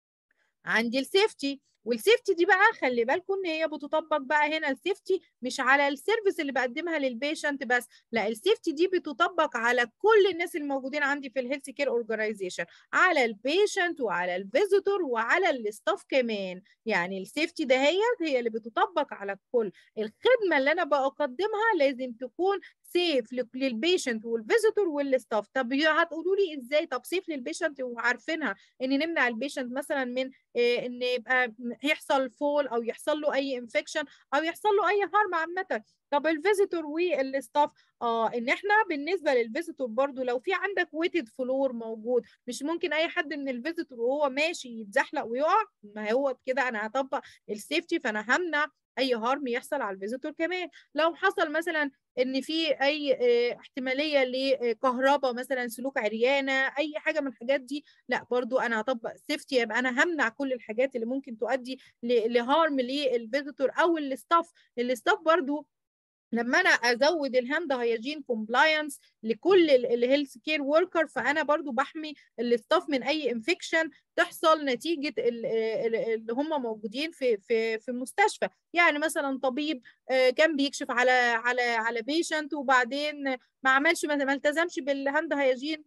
عندي السيفتي والسيفتي دي بقى خلي بالكم ان هي بتطبق بقى هنا السيفتي مش على السيرفيس اللي بقدمها للبيشنت بس لا السيفتي دي بتطبق على كل الناس الموجودين عندي في الهيلث كير اورجانيزيشن على البيشنت وعلى الفيزيتور وعلى الاستاف كمان يعني السيفتي دهيت هي اللي بتطبق على الكل الخدمه اللي انا بقدمها لازم تكون سيف للبيشنت والفيزيتور والستاف طب هتقولوا لي ازاي طب سيف للبيشنت وعارفينها ان نمنع البيشنت مثلا من إيه ان يبقى يحصل فول او يحصل له اي انفكشن او يحصل له اي هارم عامه طب الفيزيتور والستاف اه ان احنا بالنسبه للفيزيتور برضو لو في عندك ويتد فلور موجود مش ممكن اي حد من الفيزيتور وهو ماشي يتزحلق ويقع ما هو كده انا هطبق السيفتي فانا همنع اي هارم يحصل على الفيزيتور كمان لو حصل مثلا ان في اي احتماليه لكهرباء مثلا سلوك عريانه اي حاجه من الحاجات دي لا برضو انا هطبق سيفتي يبقى انا همنع كل الحاجات اللي ممكن تؤدي لهارم للفيزيتور او الستاف الستاف برضو لما انا ازود الهاند هيجين كومبلاينس لكل الهيلث كير وركر فانا برضو بحمي الستاف من اي انفكشن تحصل نتيجه اللي هم موجودين في في في المستشفى يعني مثلا طبيب كان بيكشف على على على بيشنت وبعدين ما عملش ما التزمش بالهاند هيجين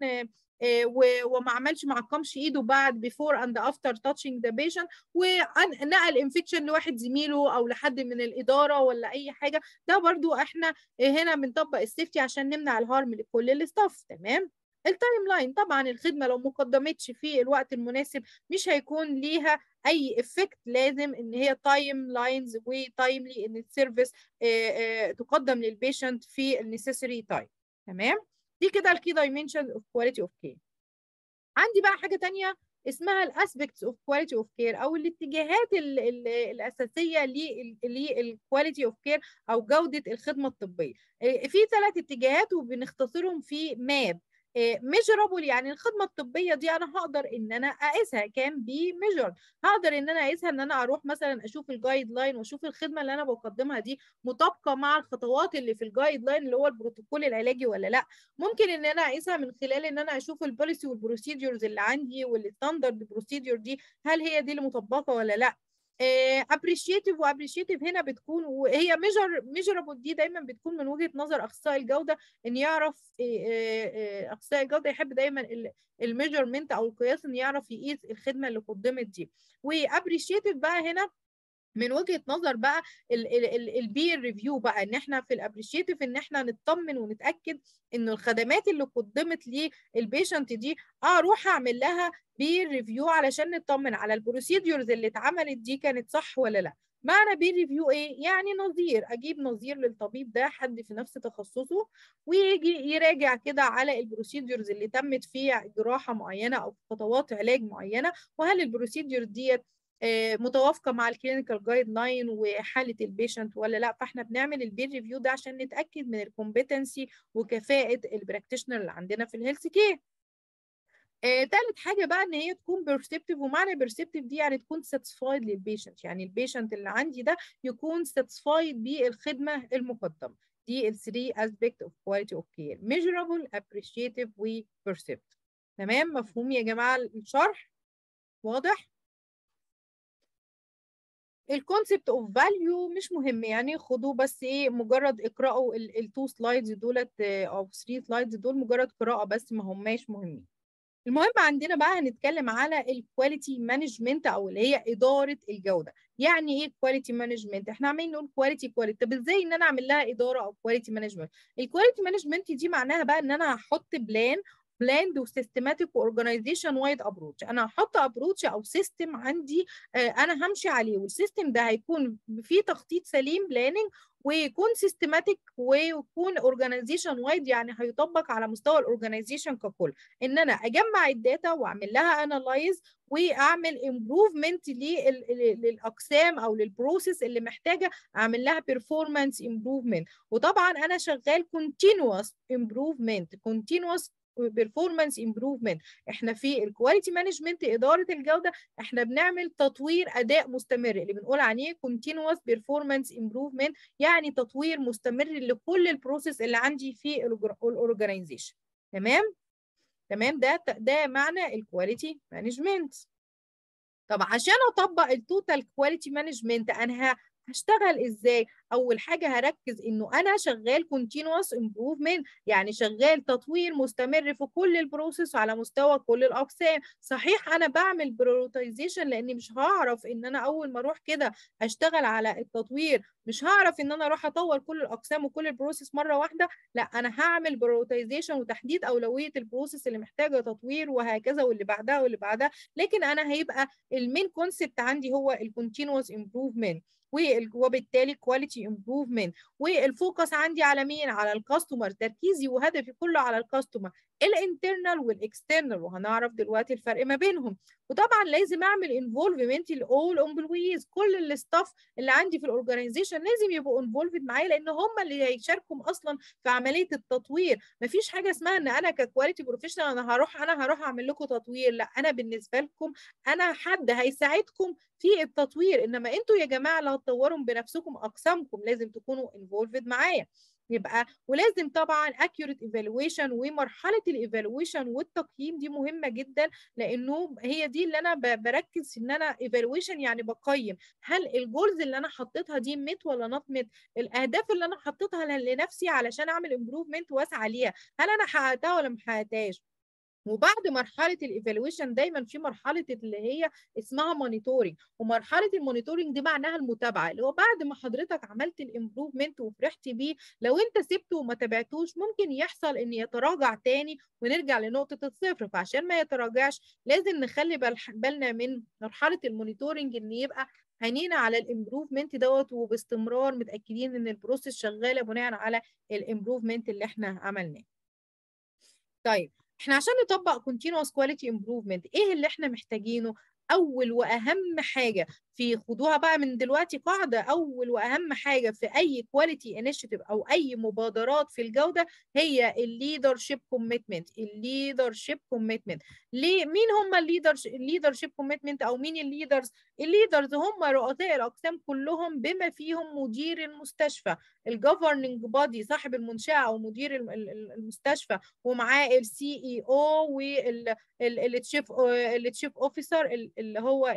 وما عملش ما عقمش ايده بعد بيفور اند افتر تاتشنج ذا بيشنت ونقل انفكشن لواحد زميله او لحد من الاداره ولا اي حاجه ده برضو احنا هنا بنطبق السيفتي عشان نمنع الهارم لكل الاستاف تمام التايم لاين طبعا الخدمه لو ما قدمتش في الوقت المناسب مش هيكون ليها اي افكت لازم ان هي تايم لاينز وتايملي ان السيرفيس تقدم للبيشنت في النيسيسري تايم تمام دي كده الكي دايمنشن اوف كواليتي اوف كير عندي بقى حاجه تانية اسمها الاسبكتس اوف كواليتي اوف كير او الاتجاهات ال ال الاساسيه للكواليتي اوف كير او جوده الخدمه الطبيه في ثلاث اتجاهات وبنختصرهم في ماب ميجرابل يعني الخدمه الطبيه دي انا هقدر ان انا اقيسها كان بي ميجر هقدر ان انا اقيسها ان انا اروح مثلا اشوف الجايد لاين واشوف الخدمه اللي انا بقدمها دي مطابقه مع الخطوات اللي في الجايد لاين اللي هو البروتوكول العلاجي ولا لا ممكن ان انا اقيسها من خلال ان انا اشوف البوليسي والبروسيدجرز اللي عندي والستاندرد بروسيدجر دي هل هي دي اللي مطبقه ولا لا ابريشيتيف وابريشيتيف هنا بتكون وهي ميجر ميجرابل دي دايما بتكون من وجهه نظر اخصائي الجوده ان يعرف اخصائي الجوده يحب دايما الميجرمنت او القياس ان يعرف يقيس الخدمه اللي قدمت دي وابريشيتيف بقى هنا من وجهه نظر بقى البير ريفيو بقى ان احنا في الابريشيتيف ان احنا نطمن ونتاكد انه الخدمات اللي قدمت للبيشنت دي اروح اعمل لها بير ريفيو علشان نطمن على البروسيديورز اللي اتعملت دي كانت صح ولا لا معنى بير ريفيو ايه يعني نظير اجيب نظير للطبيب ده حد في نفس تخصصه ويجي يراجع كده على البروسيديورز اللي تمت في جراحه معينه او خطوات علاج معينه وهل البروسيديور ديت متوافقه مع الكلينيكال جايد لاين وحاله البيشنت ولا لا فاحنا بنعمل البير ريفيو ده عشان نتاكد من الكومبتنسي وكفاءه البراكتيشنر اللي عندنا في الهيلث كير آه، تالت حاجه بقى ان هي تكون بيرسبتيف ومعنى بيرسبتيف دي يعني تكون ساتسفايد للبيشنت يعني البيشنت اللي عندي ده يكون ساتسفايد بالخدمه المقدمه دي ال 3 aspect of quality of care measurable appreciative و percept تمام مفهوم يا جماعه الشرح واضح الكونسبت اوف فاليو مش مهم يعني خدوه بس ايه مجرد اقراوا التو سلايدز دولت او 3 سلايدز دول مجرد قراءه بس ما هماش مهمين المهم عندنا بقى هنتكلم على الكواليتي مانجمنت او اللي هي اداره الجوده يعني ايه كواليتي مانجمنت احنا عمالين نقول كواليتي كواليتي طب ازاي ان انا اعمل لها اداره او كواليتي مانجمنت الكواليتي مانجمنت دي معناها بقى ان انا هحط بلان بلاند وسيستماتيك واورجنايزيشن وايد ابروتش انا هحط ابروتش او سيستم عندي آه انا همشي عليه والسيستم ده هيكون فيه تخطيط سليم بلاننج ويكون سيستماتيك ويكون اورجنايزيشن وايد يعني هيطبق على مستوى الاورجنايزيشن ككل ان انا اجمع الداتا واعمل لها انالايز واعمل امبروفمنت للاقسام او للبروسيس اللي محتاجه اعمل لها بيرفورمانس امبروفمنت وطبعا انا شغال كونتينوس امبروفمنت كونتينوس بيرفورمانس امبروفمنت احنا في الكواليتي مانجمنت اداره الجوده احنا بنعمل تطوير اداء مستمر اللي بنقول عليه كونتينوس بيرفورمانس امبروفمنت يعني تطوير مستمر لكل البروسيس اللي عندي في الاورجنايزيشن تمام تمام ده ده معنى الكواليتي مانجمنت طب عشان اطبق التوتال كواليتي مانجمنت انا هشتغل ازاي اول حاجه هركز انه انا شغال كونتينوس امبروفمنت يعني شغال تطوير مستمر في كل البروسيس على مستوى كل الاقسام صحيح انا بعمل بريورتيزيشن لاني مش هعرف ان انا اول ما اروح كده اشتغل على التطوير مش هعرف ان انا اروح اطور كل الاقسام وكل البروسيس مره واحده لا انا هعمل بريورتيزيشن وتحديد اولويه البروسيس اللي محتاجه تطوير وهكذا واللي بعدها واللي بعدها لكن انا هيبقى المين كونسبت عندي هو الكونتينوس امبروفمنت وبالتالي كواليتي امبروفمنت والفوكس عندي على مين على الكاستمر تركيزي وهدفي كله على الكاستمر الانترنال والاكسترنال وهنعرف دلوقتي الفرق ما بينهم وطبعا لازم اعمل انفولفمنت لاول امبلويز كل الستاف اللي عندي في الاورجنايزيشن لازم يبقوا انفولفد معايا لان هم اللي هيشاركوا اصلا في عمليه التطوير مفيش حاجه اسمها ان انا ككواليتي بروفيشنال انا هروح انا هروح اعمل لكم تطوير لا انا بالنسبه لكم انا حد هيساعدكم في التطوير انما انتوا يا جماعه اللي هتطوروا بنفسكم اقسامكم لازم تكونوا انفولفد معايا يبقى ولازم طبعا accurate evaluation ومرحله الايفالويشن والتقييم دي مهمه جدا لانه هي دي اللي انا بركز ان انا evaluation يعني بقيم هل الجولز اللي انا حطيتها دي مت ولا نوت مت الاهداف اللي انا حطيتها لنفسي علشان اعمل امبروفمنت واسعى ليها هل انا حققتها ولا ما حققتهاش وبعد مرحله الايفالويشن دايما في مرحله اللي هي اسمها مونيتورنج ومرحله المونيتورنج دي معناها المتابعه اللي هو بعد ما حضرتك عملت الامبروفمنت وفرحت بيه لو انت سبته وما تابعتوش ممكن يحصل ان يتراجع تاني ونرجع لنقطه الصفر فعشان ما يتراجعش لازم نخلي بالنا من مرحله المونيتورنج ان يبقى عينينا على الامبروفمنت دوت وباستمرار متاكدين ان البروسيس شغاله بناء على الامبروفمنت اللي احنا عملناه طيب احنا عشان نطبق continuous quality improvement ايه اللي احنا محتاجينه اول واهم حاجه في خدوها بقى من دلوقتي قاعده اول واهم حاجه في اي كواليتي انيشيتيف او اي مبادرات في الجوده هي الليدرشيب كوميتمنت الليدرشيب كوميتمنت ليه مين هم الليدرشيب كوميتمنت او مين الليدرز الليدرز هم رؤساء الاقسام كلهم بما فيهم مدير المستشفى الجفرننج بادي صاحب المنشاه او مدير المستشفى ومعاه السي اي او والتشيف التشيف اوفيسر اللي هو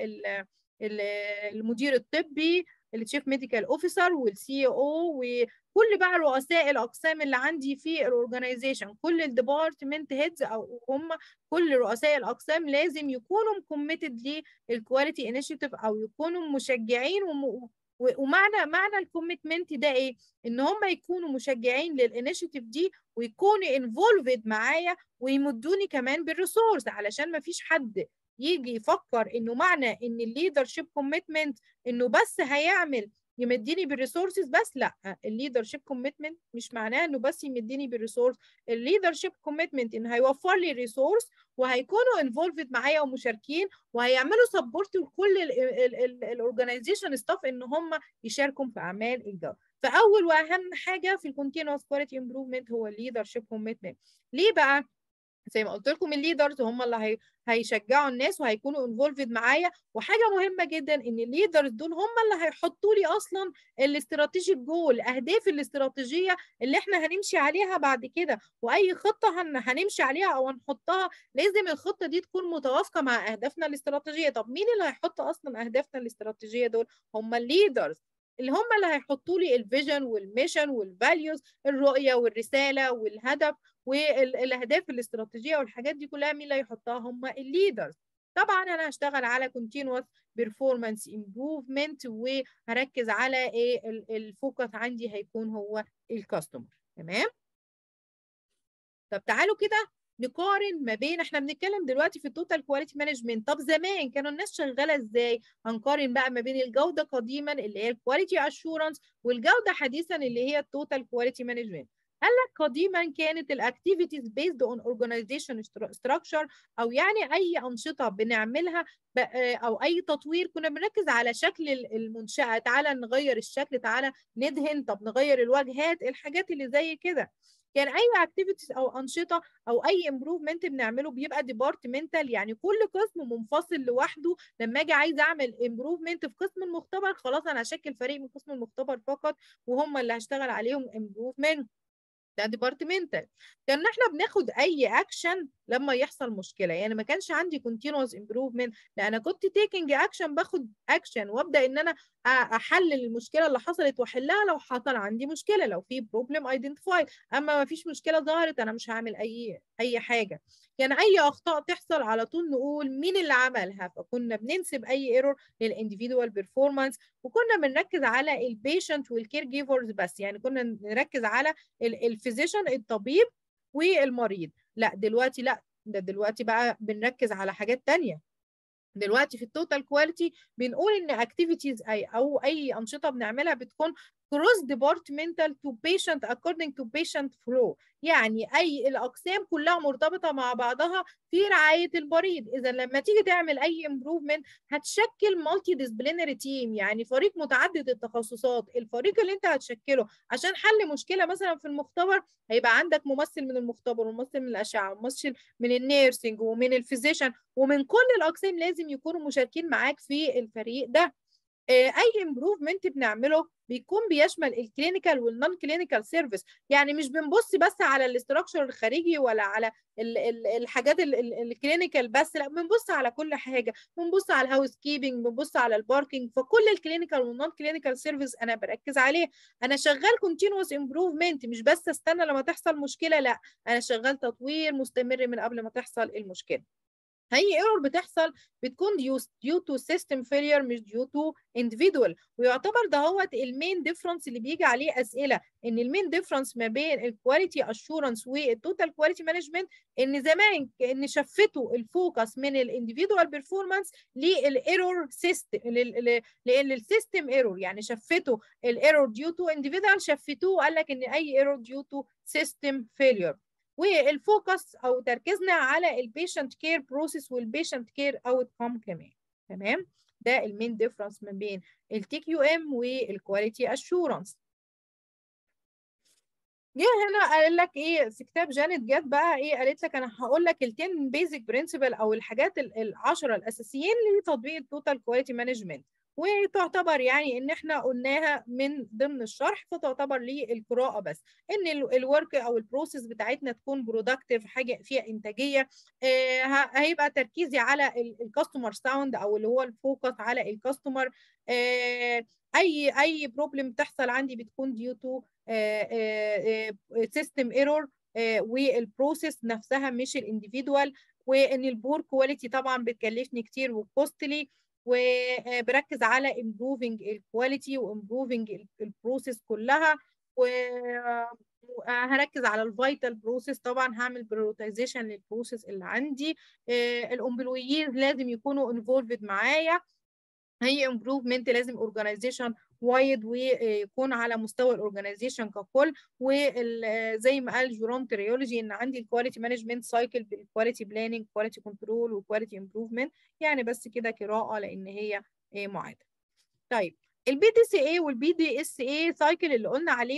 المدير الطبي التشيف ميديكال اوفيسر والسي او وكل بقى رؤساء الاقسام اللي عندي في الاورجنايزيشن كل الديبارتمنت هيدز او هم كل رؤساء الاقسام لازم يكونوا كوميتد للكواليتي انيشيتيف او يكونوا مشجعين ومعنى معنى الكوميتمنت ده ايه ان هم يكونوا مشجعين للانيشيتيف دي ويكونوا انفولفد معايا ويمدوني كمان بالريسورس علشان ما فيش حد يجي يفكر انه معنى ان الليدرشيب كوميتمنت انه بس هيعمل يمديني بالريسورسز بس لا الليدرشيب كوميتمنت مش معناه انه بس يمديني بالريسورس الليدرشيب كوميتمنت ان هيوفر لي ريسورس وهيكونوا انفولفد معايا ومشاركين وهيعملوا سبورت لكل الاورجنايزيشن ستاف ان هم يشاركوا في اعمال الجو فاول واهم حاجه في الكونتينوس كواليتي امبروفمنت هو الليدرشيب كوميتمنت ليه بقى زي ما قلت لكم الليدرز هم اللي هي... هيشجعوا الناس وهيكونوا انفولفد معايا وحاجه مهمه جدا ان الليدرز دول هم اللي هيحطوا لي اصلا الاستراتيجي جول اهداف الاستراتيجيه اللي احنا هنمشي عليها بعد كده واي خطه هن... هنمشي عليها او هنحطها لازم الخطه دي تكون متوافقه مع اهدافنا الاستراتيجيه طب مين اللي هيحط اصلا اهدافنا الاستراتيجيه دول هم الليدرز اللي هم اللي هيحطوا لي الفيجن والميشن والفاليوز الرؤيه والرساله والهدف والاهداف الاستراتيجيه والحاجات دي كلها مين اللي هيحطها هم الليدرز طبعا انا هشتغل على continuous performance improvement وهركز على ايه الفوكس عندي هيكون هو الكاستمر تمام طب تعالوا كده نقارن ما بين احنا بنتكلم دلوقتي في التوتال كواليتي مانجمنت طب زمان كانوا الناس شغاله ازاي هنقارن بقى ما بين الجوده قديما اللي هي الكواليتي اشورنس والجوده حديثا اللي هي التوتال كواليتي مانجمنت قال لك قديما كانت الاكتيفيتيز بيزد اون اورجانيزيشن ستراكشر او يعني اي انشطه بنعملها او اي تطوير كنا بنركز على شكل المنشاه تعالى نغير الشكل تعالى ندهن طب نغير الواجهات الحاجات اللي زي كده كان اي اكتيفيتيز او انشطه او اي امبروفمنت بنعمله بيبقى ديبارتمنتال يعني كل قسم منفصل لوحده لما اجي عايز اعمل امبروفمنت في قسم المختبر خلاص انا هشكل فريق من قسم المختبر فقط وهم اللي هشتغل عليهم امبروفمنت ده ديبارتمنتال كان احنا بناخد اي اكشن لما يحصل مشكله يعني ما كانش عندي continuous improvement لا انا كنت تيكنج اكشن باخد اكشن وابدا ان انا احلل المشكله اللي حصلت واحلها لو حصل عندي مشكله لو في بروبلم ايدنتيفاي اما ما فيش مشكله ظهرت انا مش هعمل اي اي حاجه كان يعني اي اخطاء تحصل على طول نقول مين اللي عملها فكنا بننسب اي ايرور للانديفيدوال بيرفورمانس وكنا بنركز على البيشنت والكير جيفرز بس يعني كنا نركز على الفيزيشن الطبيب والمريض لا دلوقتي لا ده دلوقتي بقى بنركز على حاجات تانية دلوقتي في التوتال كواليتي بنقول ان اكتيفيتيز اي او اي انشطه بنعملها بتكون cross departmental to patient according to patient flow يعني اي الاقسام كلها مرتبطه مع بعضها في رعايه المريض اذا لما تيجي تعمل اي امبروفمنت هتشكل مالتي ديسبلينري تيم يعني فريق متعدد التخصصات الفريق اللي انت هتشكله عشان حل مشكله مثلا في المختبر هيبقى عندك ممثل من المختبر وممثل من الاشعه وممثل من النيرسينج ومن الفيزيشن ومن كل الاقسام لازم يكونوا مشاركين معاك في الفريق ده اي امبروفمنت بنعمله بيكون بيشمل الكلينيكال والنون كلينيكال سيرفيس يعني مش بنبص بس على الاستراكشر الخارجي ولا على ال ال الحاجات الكلينيكال بس لا بنبص على كل حاجه بنبص على الهاوس كيبنج بنبص على الباركينج فكل الكلينيكال والنون كلينيكال سيرفيس انا بركز عليه انا شغال كونتينوس امبروفمنت مش بس استنى لما تحصل مشكله لا انا شغال تطوير مستمر من قبل ما تحصل المشكله اي ايرور بتحصل بتكون due to system failure مش due to individual ويعتبر ده هو المين ديفرنس اللي بيجي عليه اسئله ان المين ديفرنس ما بين الكواليتي اشورنس والتوتال كواليتي مانجمنت ان زمان ان شفتوا الفوكس من الانديفيدوال بيرفورمانس للايرور سيستم لان السيستم ايرور يعني شفتوا الايرور ديو تو individual شفتوه وقال لك ان اي ايرور ديو تو سيستم فيلير والفوكس او تركيزنا على البيشنت كير بروسيس والبيشنت كير اوت كوم كمان تمام ده المين ديفرنس ما بين التي كيو ام والكواليتي اشورنس جه هنا قال لك ايه في كتاب جانيت جت بقى ايه قالت لك انا هقول لك ال 10 بيزك برنسبل او الحاجات العشره الاساسيين لتطبيق التوتال كواليتي مانجمنت وتعتبر يعني ان احنا قلناها من ضمن الشرح فتعتبر للقراءه بس ان الورك او البروسيس بتاعتنا تكون برودكتيف حاجه فيها انتاجيه آه هيبقى تركيزي على الكاستمر ساوند او اللي هو الفوكس على الكاستمر آه اي اي بروبلم بتحصل عندي بتكون ديو تو سيستم ايرور والبروسيس نفسها مش الانديفيدوال وان البور كواليتي طبعا بتكلفني كتير وكوستلي وبركز على improving الكواليتي وامبروفنج البروسيس كلها وهركز على الفيتال بروسيس طبعا هعمل بريورتيزيشن للبروسيس اللي عندي الامبلويين لازم يكونوا انفولفد معايا هي امبروفمنت لازم اورجانيزيشن وايد ويكون على مستوى الاورجانيزيشن ككل وزي ما قال جيروم تريولوجي ان عندي الكواليتي مانجمنت سايكل بالكواليتي بلاننج كواليتي كنترول وكواليتي امبروفمنت يعني بس كده قراءه لان هي معاده طيب البي دي سي اي والبي دي اس اي سايكل اللي قلنا عليهم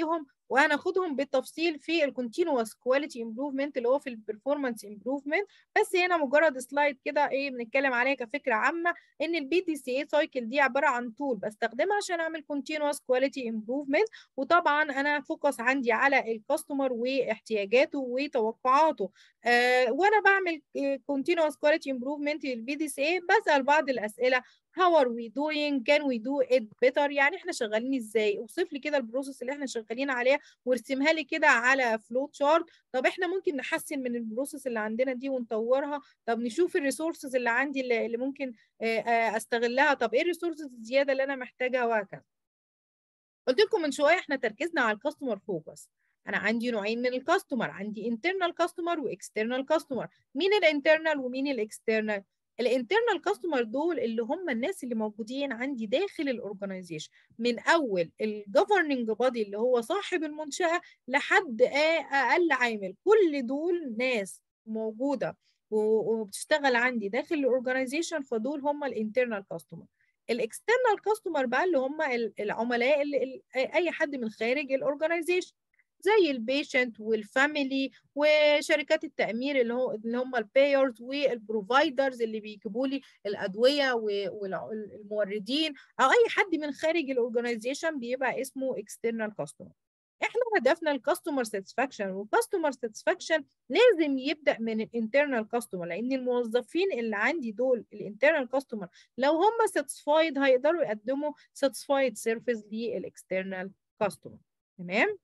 وهناخدهم بالتفصيل في الكونتينوس كواليتي امبروفمنت اللي هو في البرفورمانس امبروفمنت بس هنا مجرد سلايد كده ايه بنتكلم عليها كفكره عامه ان البي دي سي اي سايكل دي عباره عن تول بستخدمها عشان اعمل كونتينوس كواليتي امبروفمنت وطبعا انا فوكس عندي على الكاستمر واحتياجاته وتوقعاته آه وانا بعمل كونتينوس كواليتي امبروفمنت للبي دي سي اي بسال بعض الاسئله how are we doing can we do it better يعني احنا شغالين ازاي اوصف لي كده البروسيس اللي احنا شغالين عليها وارسمها لي كده على فلو تشارت طب احنا ممكن نحسن من البروسيس اللي عندنا دي ونطورها طب نشوف الريسورسز اللي عندي اللي, اللي ممكن استغلها طب ايه الريسورسز الزياده اللي انا محتاجها وهكذا قلت لكم من شويه احنا تركيزنا على الكاستمر فوكس انا عندي نوعين من الكاستمر عندي internal كاستمر واكسترنال كاستمر مين الانترنال ومين الاكسترنال الانترنال كاستمر دول اللي هم الناس اللي موجودين عندي داخل الاورجنايزيشن من اول الجفرننج بادي اللي هو صاحب المنشاه لحد اقل عامل كل دول ناس موجوده وبتشتغل عندي داخل الاورجنايزيشن فدول هم الانترنال كاستمر الاكسترنال كاستمر بقى اللي هم العملاء اللي اي حد من خارج الاورجنايزيشن زي البيشنت والفاميلي وشركات التامير اللي هو اللي هم البايرز والبروفايدرز اللي بيجيبوا لي الادويه والموردين او اي حد من خارج الاورجنايزيشن بيبقى اسمه اكسترنال كاستمر احنا هدفنا الكاستمر ساتسفاكشن والكاستمر ساتسفاكشن لازم يبدا من الانترنال كاستمر لان الموظفين اللي عندي دول الانترنال كاستمر لو هم ساتسفايد هيقدروا يقدموا ساتسفايد سيرفيس للاكسترنال كاستمر تمام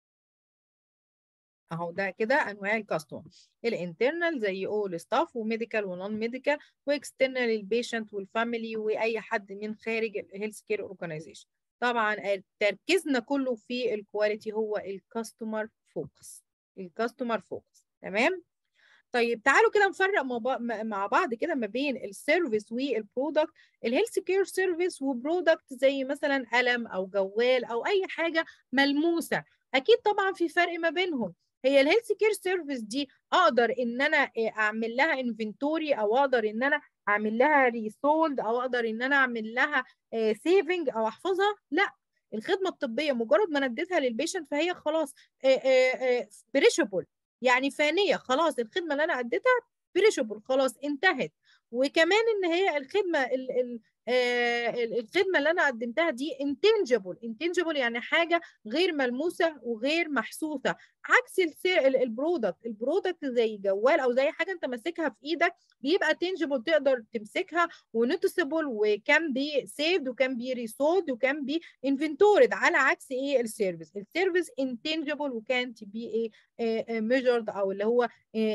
اهو ده كده انواع الكاستمر الانترنال زي اول ستاف وميديكال ونون ميديكال واكسترنال البيشنت والفاميلي واي حد من خارج الهيلث كير اورجانيزيشن طبعا تركيزنا كله في الكواليتي هو الكاستمر فوكس الكاستمر فوكس تمام طيب تعالوا كده نفرق مع بعض كده ما بين السيرفيس والبرودكت الهيلث كير سيرفيس وبرودكت زي مثلا قلم او جوال او اي حاجه ملموسه اكيد طبعا في فرق ما بينهم هي الهيلث كير سيرفيس دي اقدر ان انا اعمل لها انفنتوري او اقدر ان انا اعمل لها ريسولد او اقدر ان انا اعمل لها سيفنج او احفظها لا الخدمه الطبيه مجرد ما نديتها للبيشنت فهي خلاص بريشبل يعني فانيه خلاص الخدمه اللي انا اديتها بريشبل خلاص انتهت وكمان ان هي الخدمه ال ال آه الخدمه اللي انا قدمتها دي انتنجبل انتنجبل يعني حاجه غير ملموسه وغير محسوسه عكس البرودكت البرودكت زي جوال او زي حاجه انت ماسكها في ايدك بيبقى تنجبل تقدر تمسكها ونوتسبل وكان بي سيفد وكان بي ريسولد وكان بي انفنتورد على عكس ايه السيرفيس السيرفيس انتنجبل وكانت بي ايه ميجرد او اللي هو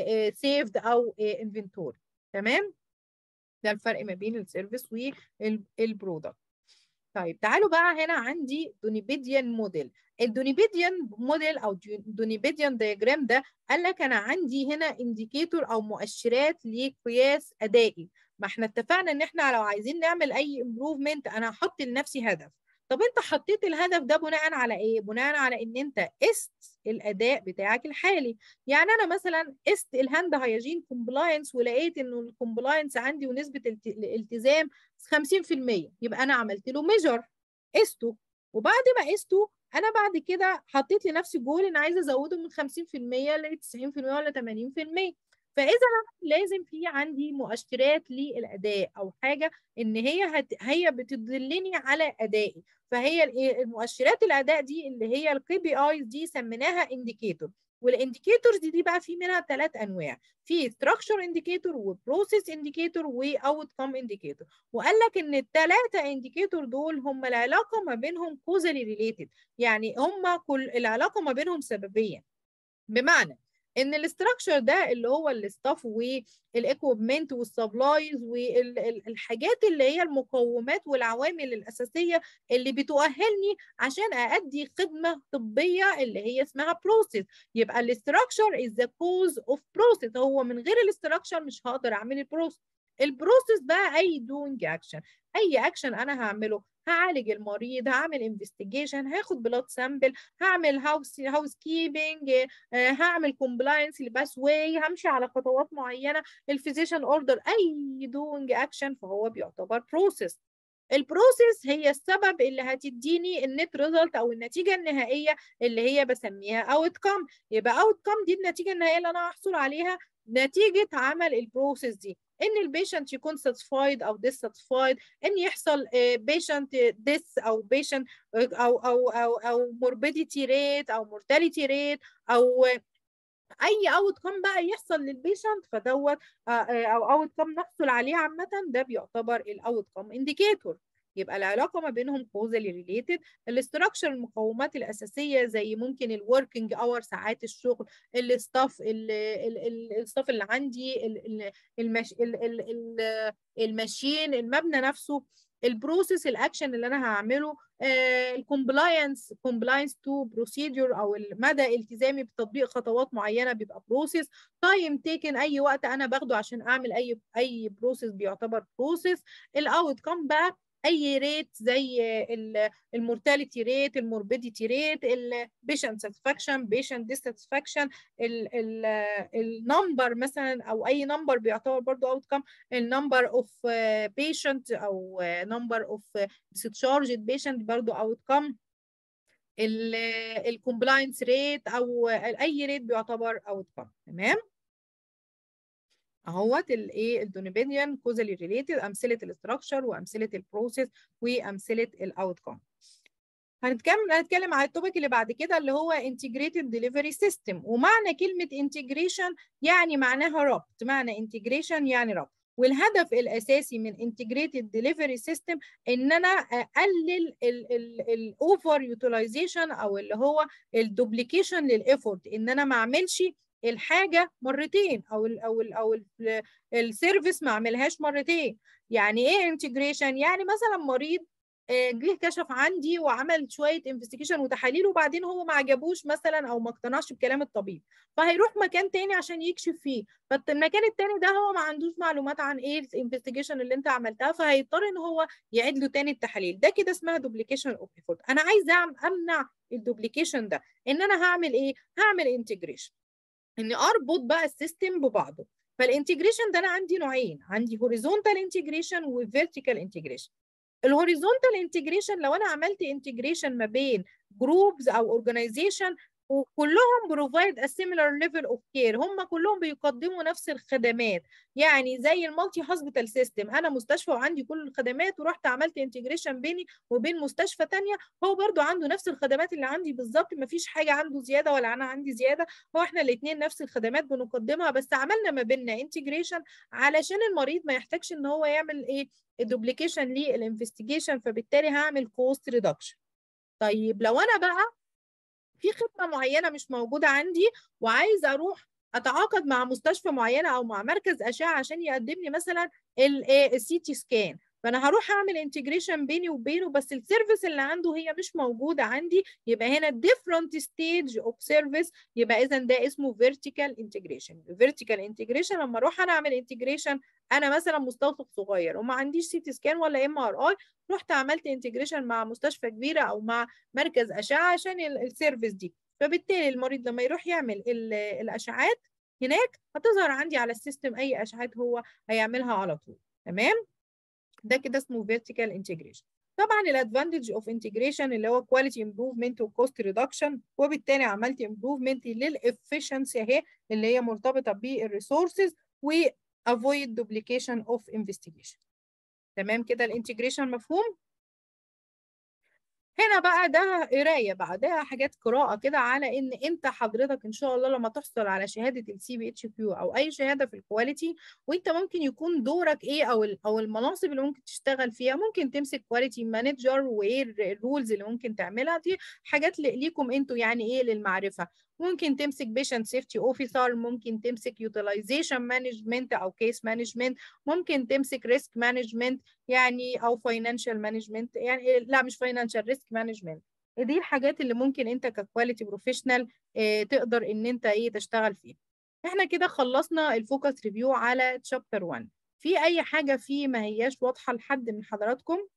سيفد او انفنتوري تمام ده الفرق ما بين السيرفيس والبرودكت طيب تعالوا بقى هنا عندي دونيبيديان موديل الدونيبيديان موديل او دونيبيديان دياجرام ده قال لك انا عندي هنا انديكيتور او مؤشرات لقياس ادائي ما احنا اتفقنا ان احنا لو عايزين نعمل اي امبروفمنت انا هحط لنفسي هدف طب انت حطيت الهدف ده بناء على ايه بناء على ان انت قست الاداء بتاعك الحالي يعني انا مثلا قست الهاند هايجين كومبلاينس ولقيت انه الكومبلاينس عندي ونسبه الالتزام 50% يبقى انا عملت له ميجر قسته وبعد ما قسته انا بعد كده حطيت لنفسي جول ان عايزه ازوده من 50% ل 90% ولا 80% فاذا انا لازم في عندي مؤشرات للاداء او حاجه ان هي هت... هي بتدلني على ادائي فهي المؤشرات الاداء دي اللي هي الكي بي ايز دي سميناها انديكيتور والانديكيتورز دي, دي بقى في منها ثلاث انواع في ستراكشر انديكيتور وبروسيس انديكيتور واوت كوم انديكيتور وقال لك ان الثلاثه انديكيتور دول هم العلاقه ما بينهم كوزالي ريليتد يعني هم كل العلاقه ما بينهم سببيه بمعنى ان الاستراكشر ده اللي هو الستاف والاكويبمنت والسبلايز والحاجات اللي هي المقومات والعوامل الاساسيه اللي بتؤهلني عشان ادي خدمه طبيه اللي هي اسمها بروسيس يبقى الاستراكشر از ذا كوز اوف بروسيس هو من غير الاستراكشر مش هقدر اعمل البروسيس البروسيس بقى اي دوينج اكشن اي اكشن انا هعمله هعالج المريض هعمل انفستيجيشن هاخد بلاد سامبل هعمل هاوس هاوس كيبنج هعمل كومبلاينس لباس واي همشي على خطوات معينه الفيزيشن اوردر اي دوينج اكشن فهو بيعتبر بروسيس البروسيس هي السبب اللي هتديني النت ريزلت او النتيجه النهائيه اللي هي بسميها اوت كام يبقى اوت كام دي النتيجه النهائيه اللي انا هحصل عليها نتيجه عمل البروسيس دي ان البيشنت يكون ساتسفايد او dissatisfied ان يحصل بيشنت ديس او بيشنت او او او او موربيديتي ريت او مورتاليتي ريت او اي اوت كم بقى يحصل للبيشنت فدوت او اوت كم نحصل عليه عامه ده بيعتبر الاوت كم انديكيتور يبقى العلاقه ما بينهم كوزالي ريليتد الاستراكشر المقومات الاساسيه زي ممكن الوركينج اور ساعات الشغل الستاف الستاف اللي عندي المش الماشين المبنى نفسه البروسيس الاكشن اللي انا هعمله الكومبلاينس كومبلاينس تو بروسيدور او مدى التزامي بتطبيق خطوات معينه بيبقى بروسيس تايم تيكن اي وقت انا باخده عشان اعمل اي اي بروسيس بيعتبر بروسيس الاوت كم بقى اي ريت زي المورتاليتي ريت الموربيديتي ريت البيشنت ساتسفاكشن بيشنت ديساتسفاكشن النمبر مثلا او اي نمبر بيعتبر برضو اوت كم النمبر اوف بيشنت او نمبر اوف discharged بيشنت برضو اوت كم الكومبلاينس ريت او اي ريت بيعتبر اوت كم تمام اهوت الايه الدونيبينيان كوزالي ريليتد امثله الاستراكشر وامثله البروسيس وامثله الاوتكم هنتكلم هنتكلم على التوبيك اللي بعد كده اللي هو انتجريتد ديليفري سيستم ومعنى كلمه انتجريشن يعني معناها ربط معنى انتجريشن يعني ربط والهدف الاساسي من انتجريتد ديليفري سيستم ان انا اقلل الاوفر يوتيلايزيشن او اللي هو الدوبليكيشن للايفورت ان انا ما اعملش الحاجه مرتين او ال او ال او السيرفيس ما اعملهاش مرتين يعني ايه انتجريشن يعني مثلا مريض جه كشف عندي وعمل شويه انفستيجيشن وتحاليل وبعدين هو ما عجبوش مثلا او ما اقتنعش بكلام الطبيب فهيروح مكان تاني عشان يكشف فيه فالمكان التاني ده هو ما عندوش معلومات عن ايه الانفستيجيشن اللي انت عملتها فهيضطر ان هو يعيد له تاني التحاليل ده كده اسمها دوبليكيشن اوف ايفورت انا عايزه امنع الدوبليكيشن ده ان انا هعمل ايه هعمل انتجريشن اني اربط بقى السيستم ببعضه فالانتجريشن ده انا عندي نوعين عندي هوريزونتال انتجريشن وفيرتيكال انتجريشن الهوريزونتال انتجريشن لو انا عملت انتجريشن ما بين جروبز او اورجانيزيشن وكلهم بروفايد ا سيميلار ليفل اوف كير هم كلهم بيقدموا نفس الخدمات يعني زي المالتي هوسبيتال سيستم انا مستشفى وعندي كل الخدمات ورحت عملت انتجريشن بيني وبين مستشفى ثانيه هو برضو عنده نفس الخدمات اللي عندي بالظبط ما فيش حاجه عنده زياده ولا انا عندي زياده هو احنا الاثنين نفس الخدمات بنقدمها بس عملنا ما بيننا انتجريشن علشان المريض ما يحتاجش ان هو يعمل ايه دوبليكيشن للانفستيجيشن فبالتالي هعمل كوست ريدكشن طيب لو انا بقى في خدمه معينه مش موجوده عندي وعايزه اروح اتعاقد مع مستشفى معينه او مع مركز اشعه عشان يقدم لي مثلا السي تي سكان فانا هروح اعمل انتجريشن بيني وبينه بس السيرفيس اللي عنده هي مش موجوده عندي يبقى هنا different stage of service يبقى اذا ده اسمه vertical integration vertical integration لما اروح انا اعمل انتجريشن انا مثلا مستوصف صغير وما عنديش سي تي سكان ولا ام ار اي رحت عملت انتجريشن مع مستشفى كبيره او مع مركز اشعه عشان السيرفيس دي فبالتالي المريض لما يروح يعمل الاشعات هناك هتظهر عندي على السيستم اي اشعات هو هيعملها على طول تمام ده كده اسمه vertical integration طبعا الادفانتج اوف انتجريشن اللي هو كواليتي امبروفمنت وكوست ريدكشن وبالتالي عملت امبروفمنت للافشنسي اهي اللي هي مرتبطه بالريسورسز و avoid duplication of investigation تمام كده الانتجريشن مفهوم هنا بقى ده قرايه بقى ده حاجات قراءه كده على ان انت حضرتك ان شاء الله لما تحصل على شهاده السي بي اتش كيو او اي شهاده في الكواليتي وانت ممكن يكون دورك ايه او او المناصب اللي ممكن تشتغل فيها ممكن تمسك كواليتي مانجر وايه الرولز اللي ممكن تعملها دي حاجات ليكم انتوا يعني ايه للمعرفه ممكن تمسك بيشنت سيفتي اوفيسر ممكن تمسك يوتيلايزيشن مانجمنت او كيس مانجمنت ممكن تمسك ريسك مانجمنت يعني او فاينانشال مانجمنت يعني لا مش فاينانشال ريسك مانجمنت دي الحاجات اللي ممكن انت ككواليتي بروفيشنال اه تقدر ان انت ايه تشتغل فيها احنا كده خلصنا الفوكس ريفيو على تشابتر 1 في اي حاجه فيه ما هياش واضحه لحد من حضراتكم